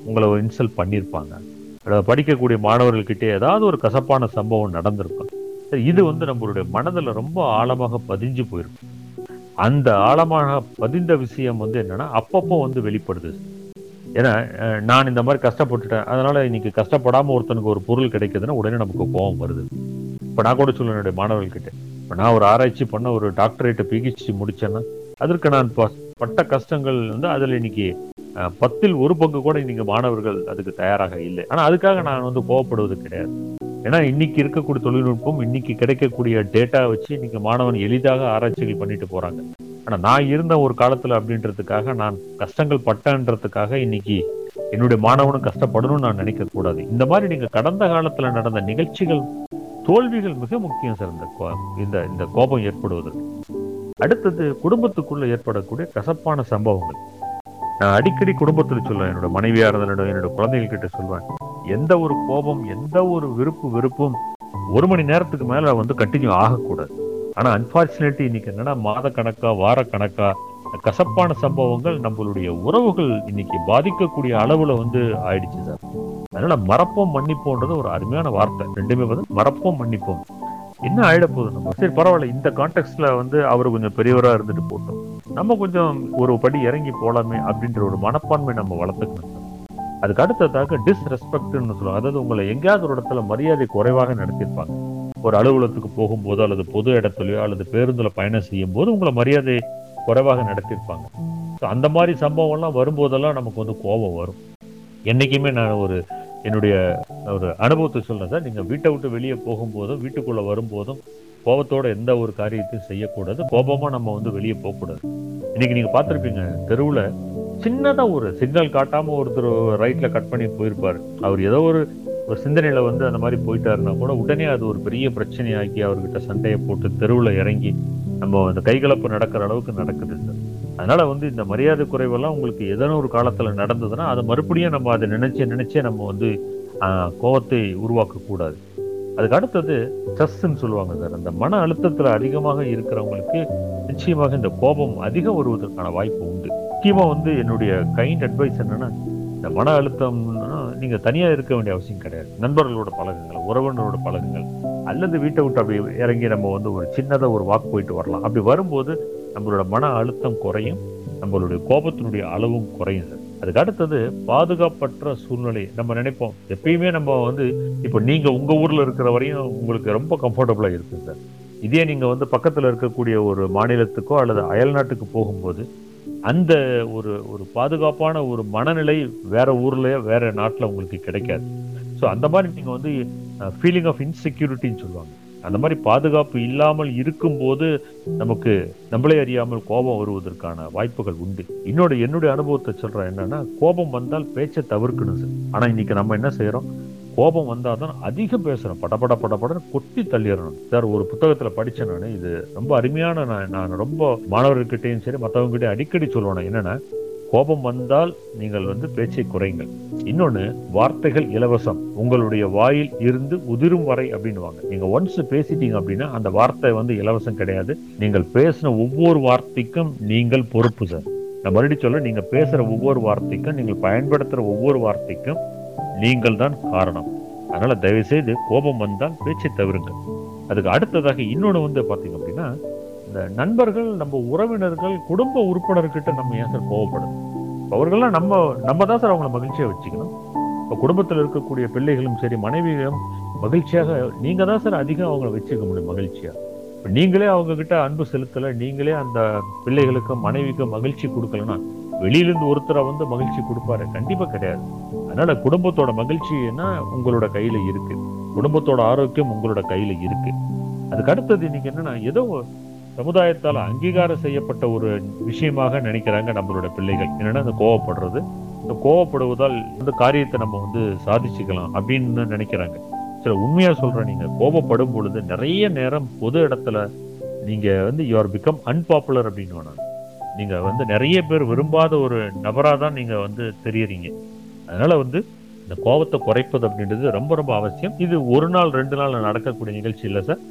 உங்களை இன்சல்ட் பண்ணியிருப்பாங்க அல்லது படிக்கக்கூடிய மாணவர்கள்கிட்ட ஏதாவது ஒரு கசப்பான சம்பவம் நடந்திருக்கும் சரி, இது வந்து நம்மளுடைய மனதுல ரொம்ப ஆழமாக பதிஞ்சு போயிருக்கும் அந்த ஆழமாக பதிந்த விஷயம் வந்து என்னன்னா அப்பப்போ வந்து வெளிப்படுது ஏன்னா அஹ், நான் இந்த மாதிரி கஷ்டப்பட்டுட்டேன் அதனால இன்னைக்கு கஷ்டப்படாம ஒருத்தனுக்கு ஒரு பொருள் கிடைக்குதுன்னா உடனே நமக்கு கோபம் வருது இப்ப நான் கூட சொல்லுவேன் என்னுடைய மாணவர்கள்கிட்ட இப்ப நான் ஒரு ஆராய்ச்சி பண்ண ஒரு டாக்டரேட் பிஹெச்டி முடிச்சேன்னா அதற்கு நான் ப- பட்ட கஷ்டங்கள் வந்து அதுல இன்னைக்கு அஹ், பத்தில் ஒரு பங்கு கூட இன்னைக்கு மாணவர்கள் அதுக்கு தயாராக இல்லை ஆனா அதுக்காக நான் வந்து கோவப்படுவது கிடையாது ஏன்னா இன்னைக்கு இருக்கக்கூடிய தொழில்நுட்பம் இன்னைக்கு கிடைக்கக்கூடிய டேட்டா வச்சு இன்னைக்கு மாணவன் எளிதாக ஆராய்ச்சிகள் பண்ணிட்டு போறாங்க ஆனா நான் இருந்த ஒரு காலத்துல அப்படின்றதுக்காக நான் கஷ்டங்கள் பட்டன்றதுக்காக இன்னைக்கு என்னுடைய மாணவனும் கஷ்டப்படணும்னு நான் நினைக்க கூடாது இந்த மாதிரி நீங்க கடந்த காலத்துல நடந்த நிகழ்ச்சிகள் தோல்விகள் மிக முக்கியம் சார் இந்த கோ- இந்த இந்த கோபம் ஏற்படுவதற்கு அடுத்தது குடும்பத்துக்குள்ள ஏற்படக்கூடிய கசப்பான சம்பவங்கள் நான் அடிக்கடி குடும்பத்துல சொல்லுவேன் என்னோட மனைவியா இருந்தாலும் என்னோட குழந்தைகள் கிட்ட சொல்லுவேன் எந்த ஒரு கோபம் எந்த ஒரு விருப்பு வெறுப்பும் ஒரு மணி நேரத்துக்கு மேல வந்து கண்டினியூ ஆகக்கூடாது ஆனா அன்பார்ச்சுனேட்லி இன்னைக்கு என்னன்னா மாத கணக்கா வார கணக்கா கசப்பான சம்பவங்கள் நம்மளுடைய உறவுகள் இன்னைக்கு பாதிக்கக்கூடிய அளவுல வந்து ஆயிடுச்சு சார் அதனால மறப்போம் மன்னிப்போன்றது ஒரு அருமையான வார்த்தை ரெண்டுமே வந்து மறப்போம் மன்னிப்போம் என்ன ஆயிட போகுது நம்ம சரி பரவாயில்ல இந்த கான்டெக்ட்ல வந்து அவர் கொஞ்சம் பெரியவரா இருந்துட்டு போட்டோம் நம்ம கொஞ்சம் ஒரு படி இறங்கி போலாமே அப்படின்ற ஒரு மனப்பான்மை நம்ம வளர்த்துக்கணும் சார். அதுக்கு அடுத்ததாக டிஸ்ரெஸ்பெக்ட்னு சொல்லுவாங்க அதாவது உங்களை எங்கேயாவது ஒரு இடத்துல மரியாதை குறைவாக நடத்தியிருப்பாங்க ஒரு அலுவலகத்துக்கு போகும்போது அல்லது பொது இடத்துலயோ அல்லது பேருந்துல பயணம் செய்யும் போது உங்களை மரியாதை குறைவாக நடத்தியிருப்பாங்க So, அந்த மாதிரி சம்பவம்லாம் வரும்போதெல்லாம் நமக்கு வந்து கோபம் வரும் என்னைக்குமே நான் ஒரு என்னுடைய ஒரு அனுபவத்தை சொல்றேன் சார் நீங்க வீட்டை விட்டு வெளியே போகும்போதும் வீட்டுக்குள்ள வரும்போதும் கோபத்தோட எந்த ஒரு காரியத்தையும் செய்யக்கூடாது கோபமா நம்ம வந்து வெளியே போகக்கூடாது இன்னைக்கு நீங்க பார்த்திருப்பீங்க தெருவுல சின்னதா ஒரு சிக்னல் காட்டாம ஒருத்தர் ரைட்ல கட் பண்ணி போயிருப்பாரு அவர் ஏதோ ஒரு ஒரு சிந்தனையில வந்து அந்த மாதிரி போயிட்டாருன்னா கூட உடனே அது ஒரு பெரிய பிரச்சனையாக்கி அவர்கிட்ட சண்டையை போட்டு தெருவுல இறங்கி நம்ம அந்த கைகலப்பு நடக்கிற அளவுக்கு நடக்குது சார் அதனால வந்து இந்த மரியாதை குறைவெல்லாம் உங்களுக்கு ஏதேனும் ஒரு காலத்துல நடந்ததுன்னா அதை மறுபடியும் நம்ம அதை நினைச்சே நினைச்சே நம்ம வந்து ஆஹ், கோவத்தை உருவாக்க கூடாது அதுக்கு அடுத்தது ஸ்ட்ரெஸ்ன்னு சொல்லுவாங்க சார் அந்த மன அழுத்தத்துல அதிகமாக இருக்கிறவங்களுக்கு நிச்சயமாக இந்த கோபம் அதிகம் வருவதற்கான வாய்ப்பு உண்டு முக்கியமா வந்து என்னுடைய கைண்ட் அட்வைஸ் என்னன்னா இந்த மன அழுத்தம்னா நீங்க தனியா இருக்க வேண்டிய அவசியம் கிடையாது நண்பர்களோட பழகுங்கள் உறவினரோட பழகுங்கள் அல்லது வீட்டை விட்டு அப்படி இறங்கி நம்ம வந்து ஒரு சின்னதா ஒரு வாக் போயிட்டு வரலாம் அப்படி வரும்போது நம்மளோட மன அழுத்தம் குறையும் நம்மளுடைய கோபத்தினுடைய அளவும் குறையும் சார் அதுக்கு அடுத்தது பாதுகாப்பற்ற சூழ்நிலை நம்ம நினைப்போம் எப்பயுமே நம்ம வந்து இப்போ நீங்க உங்க ஊர்ல இருக்கிற வரையும் உங்களுக்கு ரொம்ப கம்ஃபர்டபுளா இருக்கும் சார் இதே நீங்க வந்து பக்கத்துல இருக்கக்கூடிய ஒரு மாநிலத்துக்கோ அல்லது அயல் நாட்டுக்கு போகும்போது அந்த ஒரு ஒரு பாதுகாப்பான ஒரு மனநிலை வேற ஊர்லயோ வேற நாட்டுல உங்களுக்கு கிடைக்காது ஸோ அந்த மாதிரி நீங்க வந்து ஃபீலிங் ஆஃப் இன்செக்யூரிட்டின்னு சொல்லுவாங்க அந்த மாதிரி பாதுகாப்பு இல்லாமல் இருக்கும்போது நமக்கு நம்மளே அறியாமல் கோபம் வருவதற்கான வாய்ப்புகள் உண்டு இன்னொரு என்னுடைய அனுபவத்தை சொல்றேன் என்னன்னா கோபம் வந்தால் பேச்சை தவிர்க்கணும் சார் ஆனா இன்னைக்கு நம்ம என்ன செய்யறோம் கோபம் வந்தாதான் அதிகம் பேசுறோம் படபட படபடன்னு கொட்டி தள்ளிடணும் சார் ஒரு புத்தகத்துல படிச்சேன் நான் இது ரொம்ப அருமையான நான் நான் ரொம்ப மாணவர்கிட்டையும் சரி மற்றவங்ககிட்டயும் அடிக்கடி சொல்லுவேன் என்னன்னா கோபம் வந்தால் நீங்கள் வந்து பேச்சை குறைங்கள் இன்னொன்னு வார்த்தைகள் இலவசம் உங்களுடைய வாயில் இருந்து உதிரும் வரை அப்படின்னுவாங்க நீங்க ஒன்ஸ் பேசிட்டீங்க அப்படின்னா அந்த வார்த்தை வந்து இலவசம் கிடையாது நீங்கள் பேசின ஒவ்வொரு வார்த்தைக்கும் நீங்கள் பொறுப்பு சார் நான் மறுபடியும் சொல்ல நீங்க பேசுற ஒவ்வொரு வார்த்தைக்கும் நீங்கள் பயன்படுத்துற ஒவ்வொரு வார்த்தைக்கும் நீங்கள் தான் காரணம் அதனால தயவு செய்து கோபம் வந்தால் பேச்சை தவிருங்கள் அதுக்கு அடுத்ததாக இன்னொன்னு வந்து பாத்தீங்க அப்படின்னா இந்த நண்பர்கள் நம்ம உறவினர்கள் குடும்ப உறுப்பினர்கிட்ட நம்ம ஏன் சார் கோவப்படணும் அவர்கள்லாம் நம்ம நம்ம தான் சார் அவங்கள மகிழ்ச்சியா வச்சுக்கணும் இப்போ குடும்பத்தில் இருக்கக்கூடிய பிள்ளைகளும் சரி மனைவியும் மகிழ்ச்சியாக நீங்க தான் சார் அதிகம் அவங்கள வச்சுக்க முடியும் மகிழ்ச்சியா இப்ப நீங்களே அவங்க கிட்ட அன்பு செலுத்தல நீங்களே அந்த பிள்ளைகளுக்கும் மனைவிக்கும் மகிழ்ச்சி கொடுக்கலன்னா வெளியிலிருந்து ஒருத்தரை வந்து மகிழ்ச்சி கொடுப்பாரு கண்டிப்பா கிடையாது அதனால குடும்பத்தோட மகிழ்ச்சின்னா உங்களோட கையில இருக்கு குடும்பத்தோட ஆரோக்கியம் உங்களோட கையில இருக்கு அதுக்கு அடுத்தது இன்னைக்கு என்னன்னா ஏதோ சமுதாயத்தால் அங்கீகாரம் செய்யப்பட்ட ஒரு விஷயமாக நினைக்கிறாங்க நம்மளோட பிள்ளைகள் என்னன்னா இந்த கோவப்படுறது இந்த கோவப்படுவதால் இந்த காரியத்தை நம்ம வந்து சாதிச்சுக்கலாம் அப்படின்னு நினைக்கிறாங்க சில உண்மையா சொல்றேன் நீங்க கோபப்படும் பொழுது நிறைய நேரம் பொது இடத்துல நீங்க வந்து யூ ஆர் பிகம் அன்பாப்புலர் அப்படின்னு நான் நீங்க வந்து நிறைய பேர் விரும்பாத ஒரு நபரா தான் நீங்க வந்து தெரியறீங்க அதனால வந்து இந்த கோபத்தை குறைப்பது அப்படின்றது ரொம்ப ரொம்ப அவசியம் இது ஒரு நாள் ரெண்டு நாள் நடக்கக்கூடிய நிகழ்ச்சி இல்லை சார்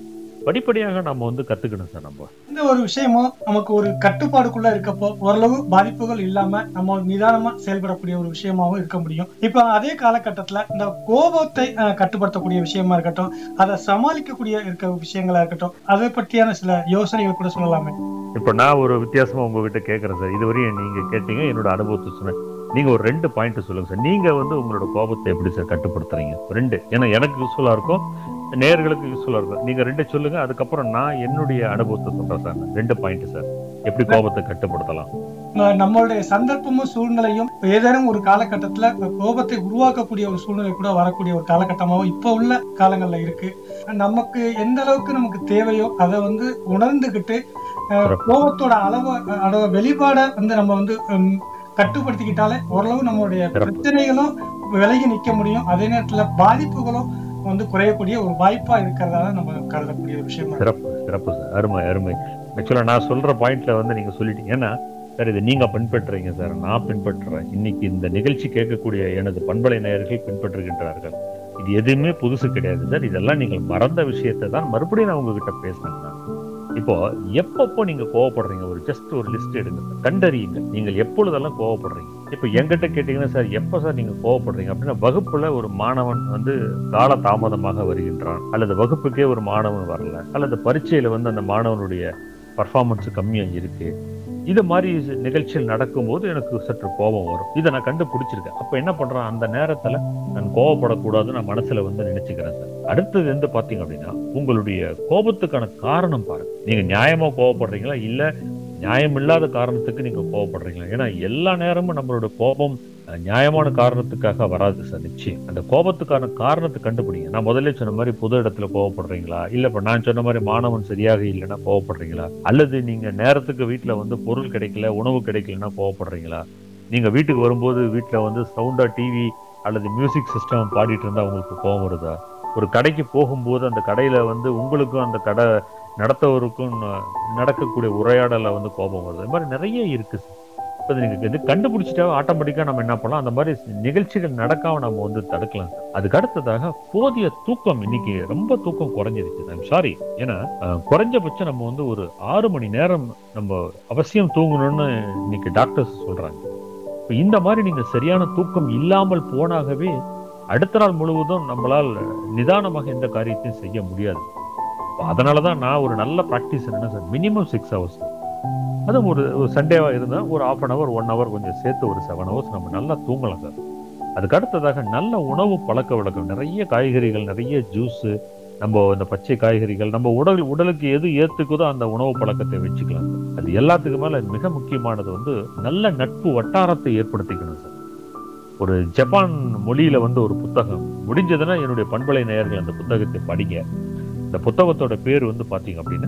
படிப்படியாக நம்ம வந்து கத்துக்கணும் சார் நம்ம இந்த ஒரு விஷயமும் நமக்கு ஒரு கட்டுப்பாடுக்குள்ள இருக்கப்போ ஓரளவு பாதிப்புகள் இல்லாம நம்ம நிதானமா செயல்படக்கூடிய ஒரு விஷயமாவும் இருக்க முடியும் இப்ப அதே காலகட்டத்துல இந்த கோபத்தை அஹ், கட்டுப்படுத்தக்கூடிய விஷயமா இருக்கட்டும் அதை சமாளிக்கக்கூடிய இருக்க விஷயங்களா இருக்கட்டும் அதை பற்றியான சில யோசனைகள் கூட சொல்லலாமே இப்ப நான் ஒரு வித்தியாசமா உங்ககிட்ட கேட்கறேன் சார் இதுவரையும் நீங்க கேட்டீங்க என்னோட அனுபவத்தை சொன்னேன் நீங்க ஒரு ரெண்டு பாயிண்ட் சொல்லுங்க சார் நீங்க வந்து உங்களோட கோபத்தை எப்படி சார் கட்டுப்படுத்துறீங்க ரெண்டு ஏன்னா எனக்கு யூஸ்ஃபுல்லா இருக்கும் நேர்களுக்கு யூஸ்ஃபுல்லா இருக்கும் நீங்க ரெண்டு சொல்லுங்க அதுக்கப்புறம் நான் என்னுடைய அனுபவத்தை சொல்றேன் சார் ரெண்டு பாயிண்ட் சார் எப்படி கோபத்தை கட்டுப்படுத்தலாம் அஹ், நம்மளுடைய சந்தர்ப்பமும் சூழ்நிலையும் ஏதேனும் ஒரு காலகட்டத்துல கோபத்தை உருவாக்கக்கூடிய ஒரு சூழ்நிலை கூட வரக்கூடிய ஒரு காலகட்டமாகவும் இப்ப உள்ள காலங்கள்ல இருக்கு நமக்கு எந்த அளவுக்கு நமக்கு தேவையோ அதை வந்து உணர்ந்துகிட்டு அஹ், சிறப்பு. கோபத்தோட அளவு அளவு வெளிப்பாட வந்து நம்ம வந்து ஹம், கட்டுப்படுத்திக்கிட்டாலே ஓரளவு நம்மளுடைய சிறப்பு. பிரச்சனைகளும் விலகி நிக்க முடியும் அதே நேரத்துல பாதிப்புகளும் வந்து குறையக்கூடிய ஒரு வாய்ப்பா இருக்கிறதா நம்ம கருதக்கூடிய ஒரு விஷயமா இருக்கு. சிறப்பு சிறப்பு சார் அருமை அருமை ஆக்சுவலா நான் சொல்ற பாயிண்ட்ல வந்து நீங்க சொல்லிட்டீங்க ஏன்னா சார் இது நீங்க பின்பற்றுறீங்க சார் நான் பின்பற்றுறேன் இன்னைக்கு இந்த நிகழ்ச்சி கேட்கக்கூடிய எனது பண்பலை நேயர்கள் பின்பற்றுகின்றார்கள் இது எதுவுமே புதுசு கிடையாது சார் இதெல்லாம் நீங்கள் மறந்த விஷயத்தை தான் மறுபடியும் நான் உங்ககிட்ட பேசினேன் நான். இப்போ எப்பப்போ நீங்க கோவப்படுறீங்க ஒரு ஜஸ்ட் ஒரு லிஸ்ட் எடுங்க சார். கண்டறியுங்க நீங்கள் எப்பொழுதெல்லாம் கோவப்படுறீங்க இப்போ என்கிட்ட கேட்டீங்கன்னா சார் எப்போ சார் நீங்க கோவப்படுறீங்க அப்படின்னா வகுப்புல ஒரு மாணவன் வந்து கால தாமதமாக வருகின்றான் அல்லது வகுப்புக்கே ஒரு மாணவன் வரல அல்லது பரீட்சையில வந்து அந்த மாணவனுடைய பர்ஃபார்மன்ஸ் கம்மியா இருக்கு இது மாதிரி நிகழ்ச்சிகள் நடக்கும்போது எனக்கு சற்று கோபம் வரும் இதை நான் கண்டுபிடிச்சிருக்கேன் அப்ப என்ன பண்றேன் அந்த நேரத்துல நான் கோவப்படக்கூடாதுன்னு நான் மனசுல வந்து நினைச்சுக்கிறேன் சார் அடுத்தது வந்து பாத்தீங்க அப்படின்னா உங்களுடைய கோபத்துக்கான காரணம் பாருங்க நீங்க நியாயமா கோவப்படுறீங்களா இல்ல நியாயம் இல்லாத காரணத்துக்கு நீங்க கோவப்படுறீங்களா ஏன்னா எல்லா நேரமும் நம்மளோட கோபம் அஹ், நியாயமான காரணத்துக்காக வராது சார் நிச்சயம் அந்த கோபத்துக்கான காரணத்தை கண்டுபிடிங்க நான் முதல்ல சொன்ன மாதிரி பொது இடத்துல கோவப்படுறீங்களா இல்ல இப்ப நான் சொன்ன மாதிரி மாணவன் சரியாக இல்லைன்னா கோவப்படுறீங்களா அல்லது நீங்க நேரத்துக்கு வீட்டுல வந்து பொருள் கிடைக்கல உணவு கிடைக்கலன்னா கோவப்படுறீங்களா நீங்க வீட்டுக்கு வரும்போது வீட்டுல வந்து சவுண்டா டிவி அல்லது மியூசிக் சிஸ்டம் பாடிட்டு இருந்தா உங்களுக்கு கோவம் வருதா ஒரு கடைக்கு போகும்போது அந்த கடையில வந்து உங்களுக்கும் அந்த கடை நடத்தவருக்கும் ந- நடக்கக்கூடிய உரையாடல வந்து கோபம் வருது இது மாதிரி நிறைய இருக்கு சார். இப்ப நீங்க இது கண்டுபிடிச்சிட்டா ஆட்டோமேட்டிக்கா நம்ம என்ன பண்ணலாம் அந்த மாதிரி நிகழ்ச்சிகள் நடக்காம நம்ம வந்து தடுக்கலாம் சார். அதுக்கு அடுத்ததாக போதிய தூக்கம் இன்னைக்கு ரொம்ப தூக்கம் குறைஞ்சிருச்சு ஐம் சாரி ஏன்னா அஹ், குறைஞ்சபட்சம் நம்ம வந்து ஒரு ஆறு மணி நேரம் நம்ம அவசியம் தூங்கணும்னு இன்னைக்கு டாக்டர்ஸ் சொல்றாங்க இப்ப இந்த மாதிரி நீங்க சரியான தூக்கம் இல்லாமல் போனாகவே அடுத்த நாள் முழுவதும் நம்மளால் நிதானமாக எந்த காரியத்தையும் செய்ய முடியாது அப்ப அதனாலதான் நான் ஒரு நல்ல ப்ராக்டிஸ் என்னன்னா சார் மினிமம் சிக்ஸ் ஹவர்ஸ் அதுவும் ஒரு ஒரு சண்டேவா இருந்தா ஒரு half an hour one hour கொஞ்சம் சேர்த்து ஒரு செவன் ஹவர்ஸ் நம்ம நல்லா தூங்கலாம் சார் அதுக்கு அடுத்ததாக நல்ல உணவு பழக்க வழக்கம் நிறைய காய்கறிகள் நிறைய ஜூஸ் நம்ம இந்த பச்சை காய்கறிகள் நம்ம உடல் உடலுக்கு எது ஏத்துக்குதோ அந்த உணவு பழக்கத்தை வச்சுக்கலாம் சார் அது எல்லாத்துக்கு மேல மிக முக்கியமானது வந்து நல்ல நட்பு வட்டாரத்தை ஏற்படுத்திக்கணும் சார் ஒரு ஜப்பான் மொழியில வந்து ஒரு புத்தகம் முடிஞ்சதுன்னா என்னுடைய பண்பலை நேயர்கள் அந்த புத்தகத்தை படிங்க இந்த புத்தகத்தோட பேர் வந்து பாத்தீங்க அப்படின்னா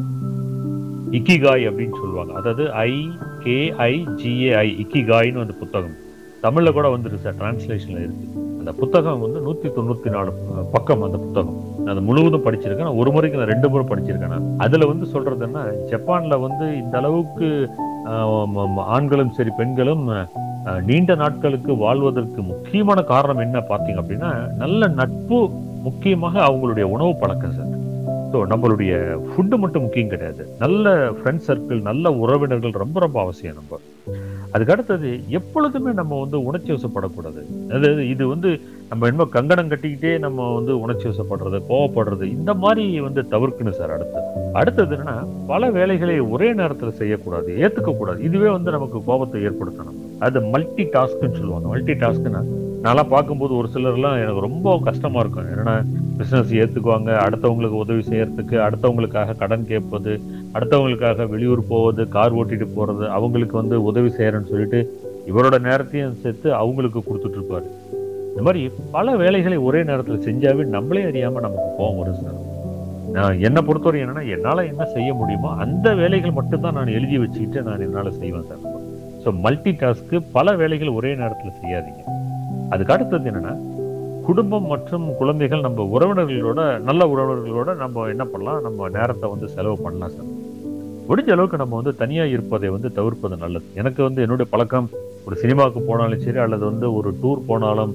இக்கிகாய் அப்படின்னு சொல்லுவாங்க அதாவது ஐ கே ஐ ஜிஏஐ இக்கிகாய்னு அந்த புத்தகம் தமிழ்ல கூட வந்துருக்கு சார் டிரான்ஸ்லேஷன்ல இருக்கு அந்த புத்தகம் வந்து நூத்தி தொண்ணூத்தி நாலு அஹ், பக்கம் அந்த புத்தகம் நான் அதை முழுவதும் படிச்சிருக்கேன் நான் ஒரு முறைக்கு நான் ரெண்டு முறை படிச்சிருக்கேன் நான் அதுல வந்து சொல்றதுன்னா ஜப்பான்ல வந்து இந்த அளவுக்கு ஆஹ், ம- ம- ஆண்களும் சரி பெண்களும் ஆஹ், நீண்ட நாட்களுக்கு வாழ்வதற்கு முக்கியமான காரணம் என்ன பார்த்தீங்க அப்படின்னா நல்ல நட்பு முக்கியமாக அவங்களுடைய உணவு பழக்கம் சார் ஸோ நம்மளுடைய ஃபுட்டு மட்டும் முக்கியம் கிடையாது நல்ல ஃப்ரெண்ட் சர்க்கிள் நல்ல உறவினர்கள் ரொம்ப ரொம்ப அவசியம் நம்ம அதுக்கு அடுத்தது எப்பொழுதுமே நம்ம வந்து உணர்ச்சி வசப்படக்கூடாது அதாவது இது வந்து நம்ம என்ன கங்கணம் கட்டிக்கிட்டே நம்ம வந்து உணர்ச்சி வசப்படுறது கோவப்படுறது இந்த மாதிரி வந்து தவிர்க்கணும் சார் அடுத்து அடுத்தது என்னன்னா பல வேலைகளை ஒரே நேரத்துல செய்யக்கூடாது ஏத்துக்க கூடாது இதுவே வந்து நமக்கு கோபத்தை ஏற்படுத்தணும் அது மல்டி டாஸ்க்னு சொல்லுவாங்க மல்டி டாஸ்க்னா நான்லாம் பார்க்கும்போது ஒரு சிலர்லாம் எனக்கு ரொம்ப கஷ்டமா இருக்கும் என்னன்னா பிசினஸ் ஏத்துக்குவாங்க அடுத்தவங்களுக்கு உதவி செய்யறதுக்கு அடுத்தவங்களுக்காக கடன் கேட்பது அடுத்தவங்களுக்காக வெளியூர் போவது கார் ஓட்டிட்டு போறது அவங்களுக்கு வந்து உதவி செய்யறேன்னு சொல்லிட்டு இவரோட நேரத்தையும் சேர்த்து அவங்களுக்கு கொடுத்துட்டு இருப்பாரு இந்த மாதிரி பல வேலைகளை ஒரே நேரத்துல செஞ்சாவே நம்மளே அறியாம நமக்கு கோவம் வரும் சார் நான் என்னை பொறுத்தவரை என்னன்னா என்னால என்ன செய்ய முடியுமோ அந்த வேலைகள் மட்டும்தான் நான் எழுதி வச்சுக்கிட்டு நான் என்னால செய்வேன் சார் ஸோ மல்டி டாஸ்க்கு பல வேலைகள் ஒரே நேரத்துல செய்யாதீங்க அதுக்கு அடுத்தது என்னன்னா குடும்பம் மற்றும் குழந்தைகள் நம்ம உறவினர்களோட நல்ல உறவினர்களோட நம்ம என்ன பண்ணலாம் நம்ம நேரத்தை வந்து செலவு பண்ணலாம் சார் முடிஞ்ச அளவுக்கு நம்ம வந்து தனியா இருப்பதை வந்து தவிர்ப்பது நல்லது எனக்கு வந்து என்னுடைய பழக்கம் ஒரு சினிமாவுக்கு போனாலும் சரி அல்லது வந்து ஒரு டூர் போனாலும்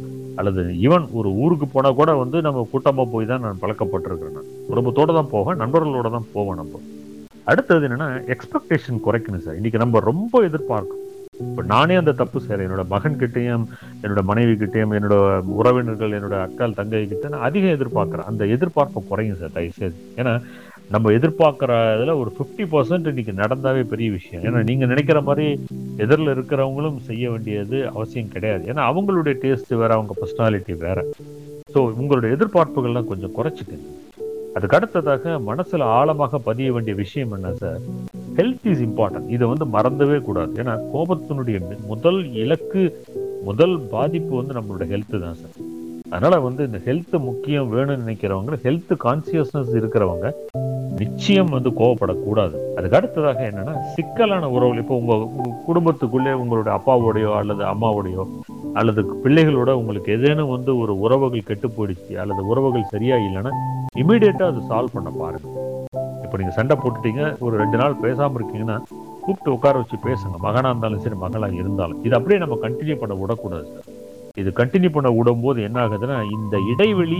அல்லது ஈவன் ஒரு ஊருக்கு போனா கூட வந்து நம்ம கூட்டமா போய் தான் நான் பழக்கப்பட்டிருக்கிறேன் நான் குடும்பத்தோட தான் போவேன் நண்பர்களோட தான் போவேன் நம்ம அடுத்தது என்னன்னா எக்ஸ்பெக்டேஷன் குறைக்கணும் சார் இன்னைக்கு நம்ம ரொம்ப எதிர்பார்க்கணும் இப்ப நானே அந்த தப்பு செய்றேன் என்னோட மகன் கிட்டயும் என்னோட மனைவி கிட்டயும் என்னோட உறவினர்கள் என்னோட அக்கால் தங்கை கிட்ட நான் அதிகம் எதிர்பார்க்கிறேன் அந்த எதிர்பார்ப்பை குறையும் சார் தயவுசெய்து ஏன்னா நம்ம எதிர்பார்க்கிற இதுல ஒரு ஃபிஃப்டி பர்சன்ட் இன்னைக்கு நடந்தாவே பெரிய விஷயம் ஏன்னா நீங்க நினைக்கிற மாதிரி எதிரில் இருக்கிறவங்களும் செய்ய வேண்டியது அவசியம் கிடையாது ஏன்னா அவங்களுடைய டேஸ்ட் வேற அவங்க பர்சனாலிட்டி வேற ஸோ உங்களுடைய எதிர்பார்ப்புகள்லாம் கொஞ்சம் குறைச்சிக்கங்க அதுக்கு அடுத்ததாக மனசுல ஆழமாக பதிய வேண்டிய விஷயம் என்ன சார் ஹெல்த் இஸ் இம்பார்ட்டன்ட் இதை வந்து மறந்தவே கூடாது ஏன்னா கோபத்தினுடைய மி- முதல் இலக்கு முதல் பாதிப்பு வந்து நம்மளோட ஹெல்த் தான் சார் அதனால வந்து இந்த ஹெல்த் முக்கியம் வேணும்னு நினைக்கிறவங்க ஹெல்த் கான்சியஸ்னஸ் இருக்கிறவங்க நிச்சயம் வந்து கோவப்படக்கூடாது அதுக்கு அடுத்ததாக என்னன்னா சிக்கலான உறவுகள் இப்போ உங்க உங்க குடும்பத்துக்குள்ளே உங்களுடைய அப்பாவோடையோ அல்லது அம்மாவோடையோ அல்லது பிள்ளைகளோட உங்களுக்கு ஏதேனும் வந்து ஒரு உறவுகள் கெட்டு போயிடுச்சு அல்லது உறவுகள் சரியா இல்லைன்னா இமீடியட்டா அது சால்வ் பண்ண பாருங்க இப்போ நீங்க சண்டை போட்டுட்டீங்க ஒரு ரெண்டு நாள் பேசாம இருக்கீங்கன்னா கூப்பிட்டு உட்கார வச்சு பேசுங்க மகனா இருந்தாலும் சரி மகளா இருந்தாலும் இது அப்படியே நம்ம கண்டினியூ பண்ண விடக்கூடாது சார் இது கண்டினியூ பண்ண விடும்போது என்ன ஆகுதுன்னா இந்த இடைவெளி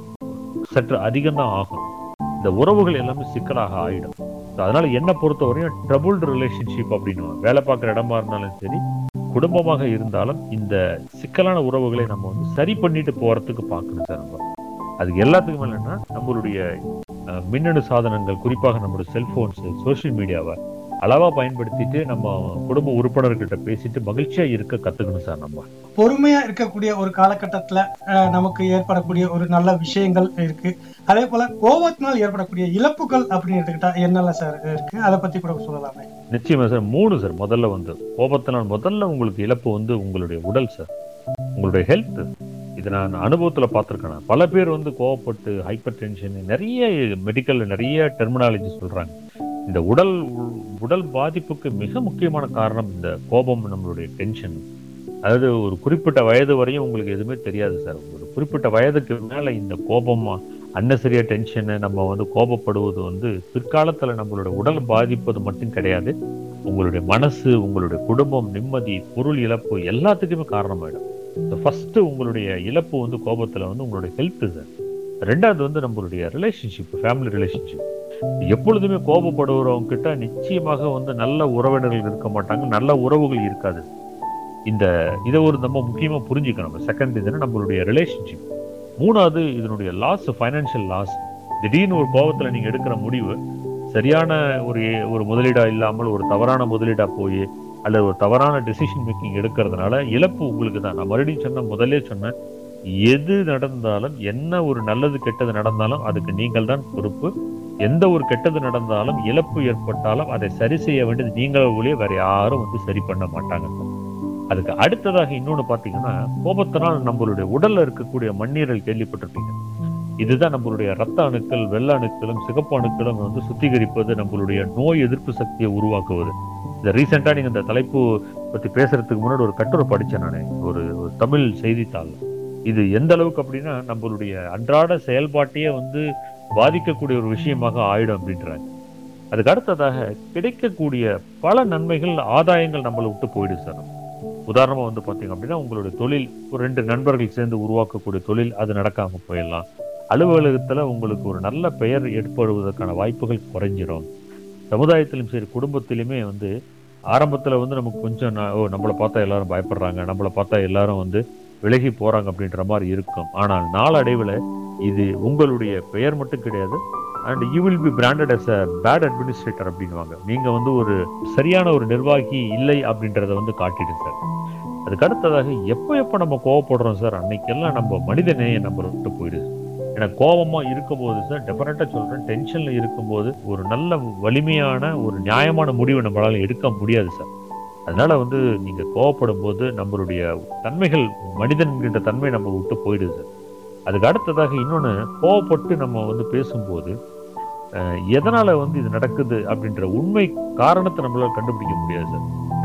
சற்று அதிகம் தான் ஆகும் இந்த உறவுகள் எல்லாமே சிக்கலாக ஆயிடும் So, அதனால என்ன பொறுத்தவரையும் ட்ரபுள்டு ரிலேஷன்ஷிப் அப்படின்னு வேலை பார்க்குற இடமா இருந்தாலும் சரி குடும்பமாக இருந்தாலும் இந்த சிக்கலான உறவுகளை நம்ம வந்து சரி பண்ணிட்டு போறதுக்கு பார்க்கணும் சார் நம்ம அதுக்கு எல்லாத்துக்கும் மேல என்ன நம்மளுடைய அஹ், மின்னணு சாதனங்கள் குறிப்பாக நம்மளுடைய செல்போன்ஸ் சோஷியல் மீடியாவை அளவா பயன்படுத்திட்டு நம்ம குடும்ப உறுப்பினர்கிட்ட பேசிட்டு மகிழ்ச்சியா இருக்க கத்துக்கணும் சார் நம்ம பொறுமையா இருக்கக்கூடிய ஒரு காலகட்டத்துல அஹ், நமக்கு ஏற்படக்கூடிய ஒரு நல்ல விஷயங்கள் இருக்கு அதே போல கோபத்தினால் ஏற்படக்கூடிய இழப்புகள் அப்படின்னு எடுத்துக்கிட்டா என்னெல்லாம் சார் இருக்கு அதை பத்தி கூட சொல்லலாமே நிச்சயமா சார் மூணு சார் முதல்ல வந்து கோபத்தினால் முதல்ல உங்களுக்கு இழப்பு வந்து உங்களுடைய உடல் சார் உங்களுடைய ஹெல்த் இது நான் அனுபவத்துல பார்த்திருக்கேன் நான். பல பேர் வந்து கோவப்பட்டு ஹைப்பர் டென்ஷன் நிறைய மெடிக்கல்ல நிறைய டெர்மினாலஜி சொல்றாங்க இந்த உடல் உடல் பாதிப்புக்கு மிக முக்கியமான காரணம் இந்த கோபம் நம்மளுடைய டென்ஷன் அதாவது ஒரு குறிப்பிட்ட வயது வரையும் உங்களுக்கு எதுவுமே தெரியாது சார் ஒரு குறிப்பிட்ட வயதுக்கு மேல இந்த கோபம் அன்னசரியா டென்ஷனு நம்ம வந்து கோபப்படுவது வந்து பிற்காலத்துல நம்மளோட உடல் பாதிப்பது மட்டும் கிடையாது உங்களுடைய மனசு உங்களுடைய குடும்பம் நிம்மதி பொருள் இழப்பு எல்லாத்துக்குமே காரணமாயிடும் ஃபர்ஸ்ட் உங்களுடைய இழப்பு வந்து கோபத்துல வந்து உங்களுடைய ஹெல்த் சார் ரெண்டாவது வந்து நம்மளுடைய ரிலேஷன்ஷிப் ஃபேமிலி ரிலேஷன்ஷிப் எப்பொழுதுமே கோபப்படுறவங்க கிட்ட நிச்சயமாக வந்து நல்ல உறவினர்கள் இருக்க மாட்டாங்க நல்ல உறவுகள் இருக்காது இந்த இதை ஒரு நம்ம முக்கியமா புரிஞ்சுக்கணும் செகண்ட் இதுன்னா நம்மளுடைய ரிலேஷன்ஷிப் மூணாவது இதனுடைய லாஸ் ஃபைனான்சியல் லாஸ் திடீர்னு ஒரு கோபத்துல நீங்க எடுக்கிற முடிவு சரியான ஒரு ஒரு முதலீடா இல்லாமல் ஒரு தவறான முதலீடா போய் அல்லது ஒரு தவறான டெசிஷன் மேக்கிங் எடுக்கிறதுனால இழப்பு உங்களுக்கு தான் நான் மறுபடியும் சொன்ன முதல்லே சொன்னேன் எது நடந்தாலும் என்ன ஒரு நல்லது கெட்டது நடந்தாலும் அதுக்கு நீங்கள் தான் பொறுப்பு எந்த ஒரு கெட்டது நடந்தாலும் இழப்பு ஏற்பட்டாலும் அதை சரி செய்ய வேண்டியது நீங்கள் ஒழிய வேற யாரும் வந்து சரி பண்ண மாட்டாங்க அதுக்கு அடுத்ததாக இன்னொன்னு பாத்தீங்கன்னா கோபத்தினால் நம்மளுடைய உடல்ல இருக்கக்கூடிய மண்ணீரல் கேள்விப்பட்டிருப்பீங்க இதுதான் நம்மளுடைய ரத்த அணுக்கள் வெள்ள அணுக்களும் சிகப்பு அணுக்களும் வந்து சுத்திகரிப்பது நம்மளுடைய நோய் எதிர்ப்பு சக்தியை உருவாக்குவது இந்த ரீசெண்டா நீங்க இந்த தலைப்பு பத்தி பேசுறதுக்கு முன்னாடி ஒரு கட்டுரை படிச்சேன் நானு ஒரு ஒரு தமிழ் செய்தித்தாள் இது எந்த அளவுக்கு அப்படின்னா நம்மளுடைய அன்றாட செயல்பாட்டையே வந்து பாதிக்கக்கூடிய ஒரு விஷயமாக ஆயிடும் அப்படின்றாங்க அதுக்கு அடுத்ததாக கிடைக்கக்கூடிய பல நன்மைகள் ஆதாயங்கள் நம்மளை விட்டு போயிடுது சார் உதாரணமா வந்து பாத்தீங்க அப்படின்னா உங்களுடைய தொழில் ஒரு ரெண்டு நண்பர்கள் சேர்ந்து உருவாக்கக்கூடிய தொழில் அது நடக்காம போயிடலாம் அலுவலகத்துல உங்களுக்கு ஒரு நல்ல பெயர் ஏற்படுவதற்கான வாய்ப்புகள் குறைஞ்சிரும் சமுதாயத்திலும் சரி குடும்பத்திலுமே வந்து ஆரம்பத்துல வந்து நமக்கு கொஞ்சம் ந- ஓ நம்மளை பார்த்தா எல்லாரும் பயப்படுறாங்க நம்மளை பார்த்தா எல்லாரும் வந்து விலகி போறாங்க அப்படின்ற மாதிரி இருக்கும் ஆனால் நாளடைவுல இது உங்களுடைய பெயர் மட்டும் கிடையாது and you will be branded as a bad administrator அப்படின்வாங்க நீங்க வந்து ஒரு சரியான ஒரு நிர்வாகி இல்லை அப்படின்றத வந்து காட்டிடும் சார் அதுக்கு அடுத்ததாக எப்போ எப்போ நம்ம கோவப்படுறோம் சார் அன்னைக்கெல்லாம் நம்ம மனித நேயம் நம்ம விட்டு போயிடுது ஏன்னா கோபமா இருக்கும்போது சார் டெஃபினட்டா சொல்றேன் டென்ஷன்ல இருக்கும்போது ஒரு நல்ல வலிமையான ஒரு நியாயமான முடிவு நம்மளால எடுக்க முடியாது சார் அதனால வந்து நீங்க கோவப்படும் போது நம்மளுடைய தன்மைகள் மனிதன்கின்ற தன்மை நம்ம விட்டு போயிடுது சார் அதுக்கு அடுத்ததாக இன்னொன்னு கோவப்பட்டு நம்ம வந்து பேசும்போது அஹ், எதனால வந்து இது நடக்குது அப்படின்ற உண்மை காரணத்தை நம்மளால கண்டுபிடிக்க முடியாது சார்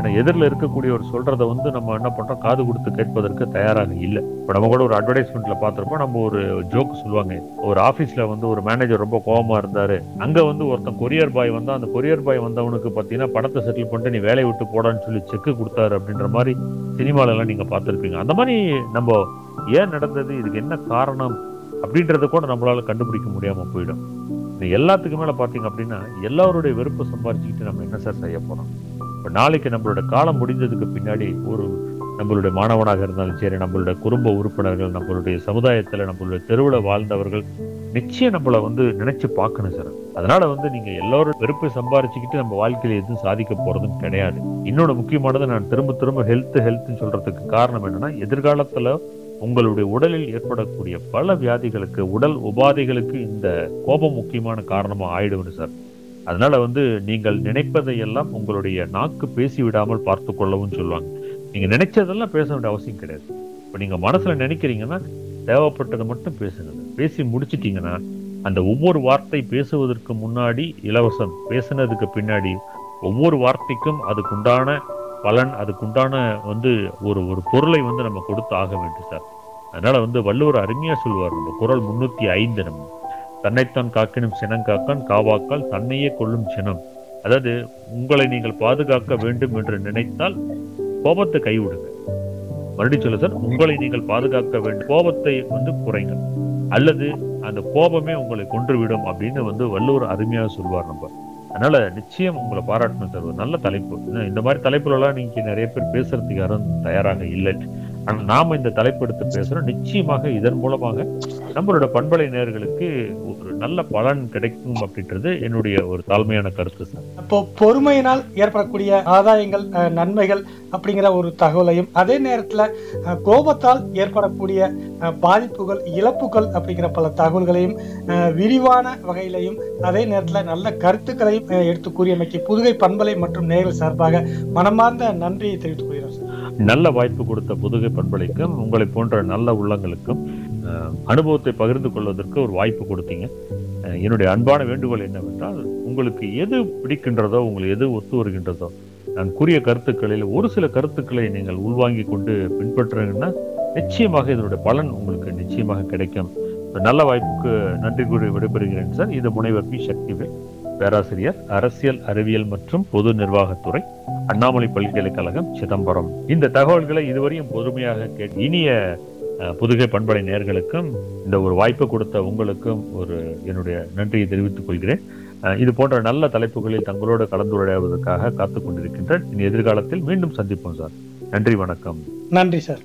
ஆனா எதிரில் இருக்கக்கூடியவர் சொல்றத வந்து நம்ம என்ன பண்றோம் காது கொடுத்து கேட்பதற்கு தயாராக இல்லை இப்போ நம்ம கூட ஒரு அட்வர்டைஸ்மெண்ட்ல பார்த்திருப்போம் நம்ம ஒரு ஜோக் சொல்லுவாங்க ஒரு ஆபீஸ்ல வந்து ஒரு மேனேஜர் ரொம்ப கோவமா இருந்தாரு அங்க வந்து ஒருத்தன் கொரியர் பாய் வந்தா அந்த கொரியர் பாய் வந்தவனுக்கு பாத்தீங்கன்னா பணத்தை செட்டில் பண்ணிட்டு நீ வேலையை விட்டு போடான்னு சொல்லி செக் கொடுத்தாரு அப்படின்ற மாதிரி சினிமால எல்லாம் நீங்க பார்த்திருப்பீங்க அந்த மாதிரி நம்ம ஏன் நடந்தது இதுக்கு என்ன காரணம் அப்படின்றத கூட நம்மளால கண்டுபிடிக்க முடியாம போயிடும் இது எல்லாத்துக்கு மேல பாத்தீங்க அப்படின்னா எல்லாருடைய வெறுப்பை சம்பாரிச்சுக்கிட்டு நம்ம என்ன சார் செய்ய போறோம் இப்ப நாளைக்கு நம்மளோட காலம் முடிஞ்சதுக்கு பின்னாடி ஒரு நம்மளுடைய மாணவனாக இருந்தாலும் சரி நம்மளுடைய குடும்ப உறுப்பினர்கள் நம்மளுடைய சமுதாயத்துல நம்மளுடைய தெருவுல வாழ்ந்தவர்கள் நிச்சயம் நம்மள வந்து நினைச்சு பார்க்கணும் சார் அதனால வந்து நீங்க எல்லாரும் வெறுப்பை சம்பாரிச்சுக்கிட்டு நம்ம வாழ்க்கையில எதுவும் சாதிக்க போறதும் கிடையாது இன்னொன்று முக்கியமானது நான் திரும்ப திரும்ப ஹெல்த் ஹெல்த்னு சொல்றதுக்கு காரணம் என்னன்னா எதிர்காலத்துல உங்களுடைய உடலில் ஏற்படக்கூடிய பல வியாதிகளுக்கு உடல் உபாதைகளுக்கு இந்த கோபம் முக்கியமான காரணமா ஆயிடுவது சார் அதனால வந்து நீங்கள் நினைப்பதையெல்லாம் உங்களுடைய நாக்கு பேசி விடாமல் பார்த்து கொள்ளவும் சொல்லுவாங்க நீங்க நினைச்சதெல்லாம் பேச வேண்டிய அவசியம் கிடையாது இப்ப நீங்க மனசுல நினைக்கிறீங்கன்னா தேவைப்பட்டதை மட்டும் பேசுங்க பேசி முடிச்சிட்டீங்கன்னா அந்த ஒவ்வொரு வார்த்தை பேசுவதற்கு முன்னாடி இலவசம் பேசுனதுக்கு பின்னாடி ஒவ்வொரு வார்த்தைக்கும் அதுக்குண்டான பலன் அதுக்குண்டான வந்து ஒரு ஒரு பொருளை வந்து நம்ம கொடுத்து ஆக வேண்டும் சார் அதனால வந்து வள்ளுவர் அருமையா சொல்லுவார் நம்ம குரல் முன்னூத்தி ஐந்து நம்ம தன்னைத்தான் காக்கினும் சினங்காக்கான் காவாக்கால் தன்னையே கொள்ளும் சினம் அதாவது உங்களை நீங்கள் பாதுகாக்க வேண்டும் என்று நினைத்தால் கோபத்தை கைவிடுங்க மறுபடியும் சொல்ல சார் உங்களை நீங்கள் பாதுகாக்க வேண்டும் கோபத்தை வந்து குறைங்க அல்லது அந்த கோபமே உங்களை கொன்றுவிடும் அப்படின்னு வந்து வள்ளுவர் அருமையாக சொல்வார் நம்ம அதனால நிச்சயம் உங்களை பாராட்டணும் சார் ஒரு நல்ல தலைப்பு இன்னும் இந்த மாதிரி தலைப்புல எல்லாம் நீங்க நிறைய பேர் பேசுறதுக்கு யாரும் தயாராக இல்லை ஆனா நாம இந்த தலைப்பு எடுத்து பேசுறோம் நிச்சயமாக இதன் மூலமாக நம்மளோட பண்பலை நேயர்களுக்கு ஒரு நல்ல பலன் கிடைக்கும் அப்படின்றது என்னுடைய ஒரு தாழ்மையான கருத்து சார் இப்போ பொறுமையினால் ஏற்படக்கூடிய ஆதாயங்கள் அஹ், நன்மைகள் அப்படிங்கிற ஒரு தகவலையும் அதே நேரத்துல அஹ், கோபத்தால் ஏற்படக்கூடிய அஹ், பாதிப்புகள் இழப்புகள் அப்படிங்கிற பல தகவல்களையும் அஹ், விரிவான வகையிலையும் அதே நேரத்துல நல்ல கருத்துக்களையும் அஹ், எடுத்து கூறியமைக்கு புதுகை பண்பலை மற்றும் நேயர்கள் சார்பாக மனமார்ந்த நன்றியை தெரிவித்துக் கொள்கிறோம் சார் நல்ல வாய்ப்பு கொடுத்த புதுகை பண்பலைக்கும் உங்களை போன்ற நல்ல உள்ளங்களுக்கும் அஹ், அனுபவத்தை பகிர்ந்து கொள்வதற்கு ஒரு வாய்ப்பு கொடுத்தீங்க அஹ், என்னுடைய அன்பான வேண்டுகோள் என்னவென்றால் உங்களுக்கு எது பிடிக்கின்றதோ உங்களுக்கு எது ஒத்து வருகின்றதோ நான் கூறிய கருத்துக்களில் ஒரு சில கருத்துக்களை நீங்கள் உள்வாங்கி கொண்டு பின்பற்றுங்கன்னா நிச்சயமாக இதனுடைய பலன் உங்களுக்கு நிச்சயமாக கிடைக்கும் இந்த நல்ல வாய்ப்புக்கு நன்றி கூறி விடைபெறுகிறேன் சார் இது முனைவர் பி சக்திவேல் பேராசிரியர் அரசியல் அறிவியல் மற்றும் பொது நிர்வாகத்துறை அண்ணாமலை பல்கலைக்கழகம் சிதம்பரம் இந்த தகவல்களை இதுவரையும் பொறுமையாக கேட்டு இனிய அஹ், புதுகை பண்படை நேர்களுக்கும் இந்த ஒரு வாய்ப்பு கொடுத்த உங்களுக்கும் ஒரு என்னுடைய நன்றியை தெரிவித்துக் கொள்கிறேன் அஹ், இது போன்ற நல்ல தலைப்புகளில் தங்களோடு கலந்துரையாடுவதற்காக காத்துக் கொண்டிருக்கின்றேன் இனி எதிர்காலத்தில் மீண்டும் சந்திப்போம் சார் நன்றி வணக்கம் நன்றி சார்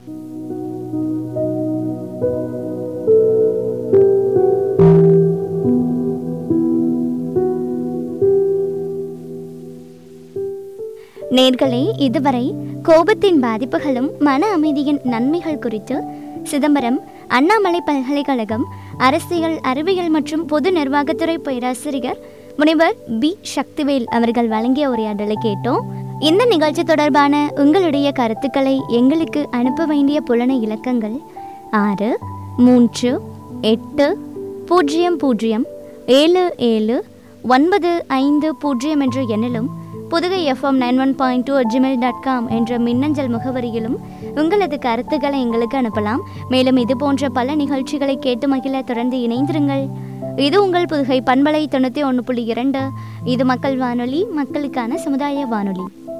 நேர்களே இதுவரை கோபத்தின் பாதிப்புகளும் மன அமைதியின் நன்மைகள் குறித்து சிதம்பரம் அண்ணாமலை பல்கலைக்கழகம் அரசியல் அறிவியல் மற்றும் பொது நிர்வாகத்துறை பேராசிரியர் முனைவர் பி சக்திவேல் அவர்கள் வழங்கிய உரையாடலை கேட்டோம் இந்த நிகழ்ச்சி தொடர்பான உங்களுடைய கருத்துக்களை எங்களுக்கு அனுப்ப வேண்டிய புலன இலக்கங்கள் ஆறு மூன்று எட்டு பூஜ்ஜியம் பூஜ்ஜியம் ஏழு ஏழு ஒன்பது ஐந்து பூஜ்ஜியம் என்ற எண்ணிலும் Pudugai FM nine one point two Gmail dot com என்ற மின்னஞ்சல் முகவரியிலும் உங்களது கருத்துக்களை எங்களுக்கு அனுப்பலாம் மேலும் இது போன்ற பல நிகழ்ச்சிகளை கேட்டு மகிழ தொடர்ந்து இணைந்திருங்கள் இது உங்கள் புதுகை பண்பலை தொண்ணூற்றி ஒன்று புள்ளி இரண்டு இது மக்கள் வானொலி மக்களுக்கான சமுதாய வானொலி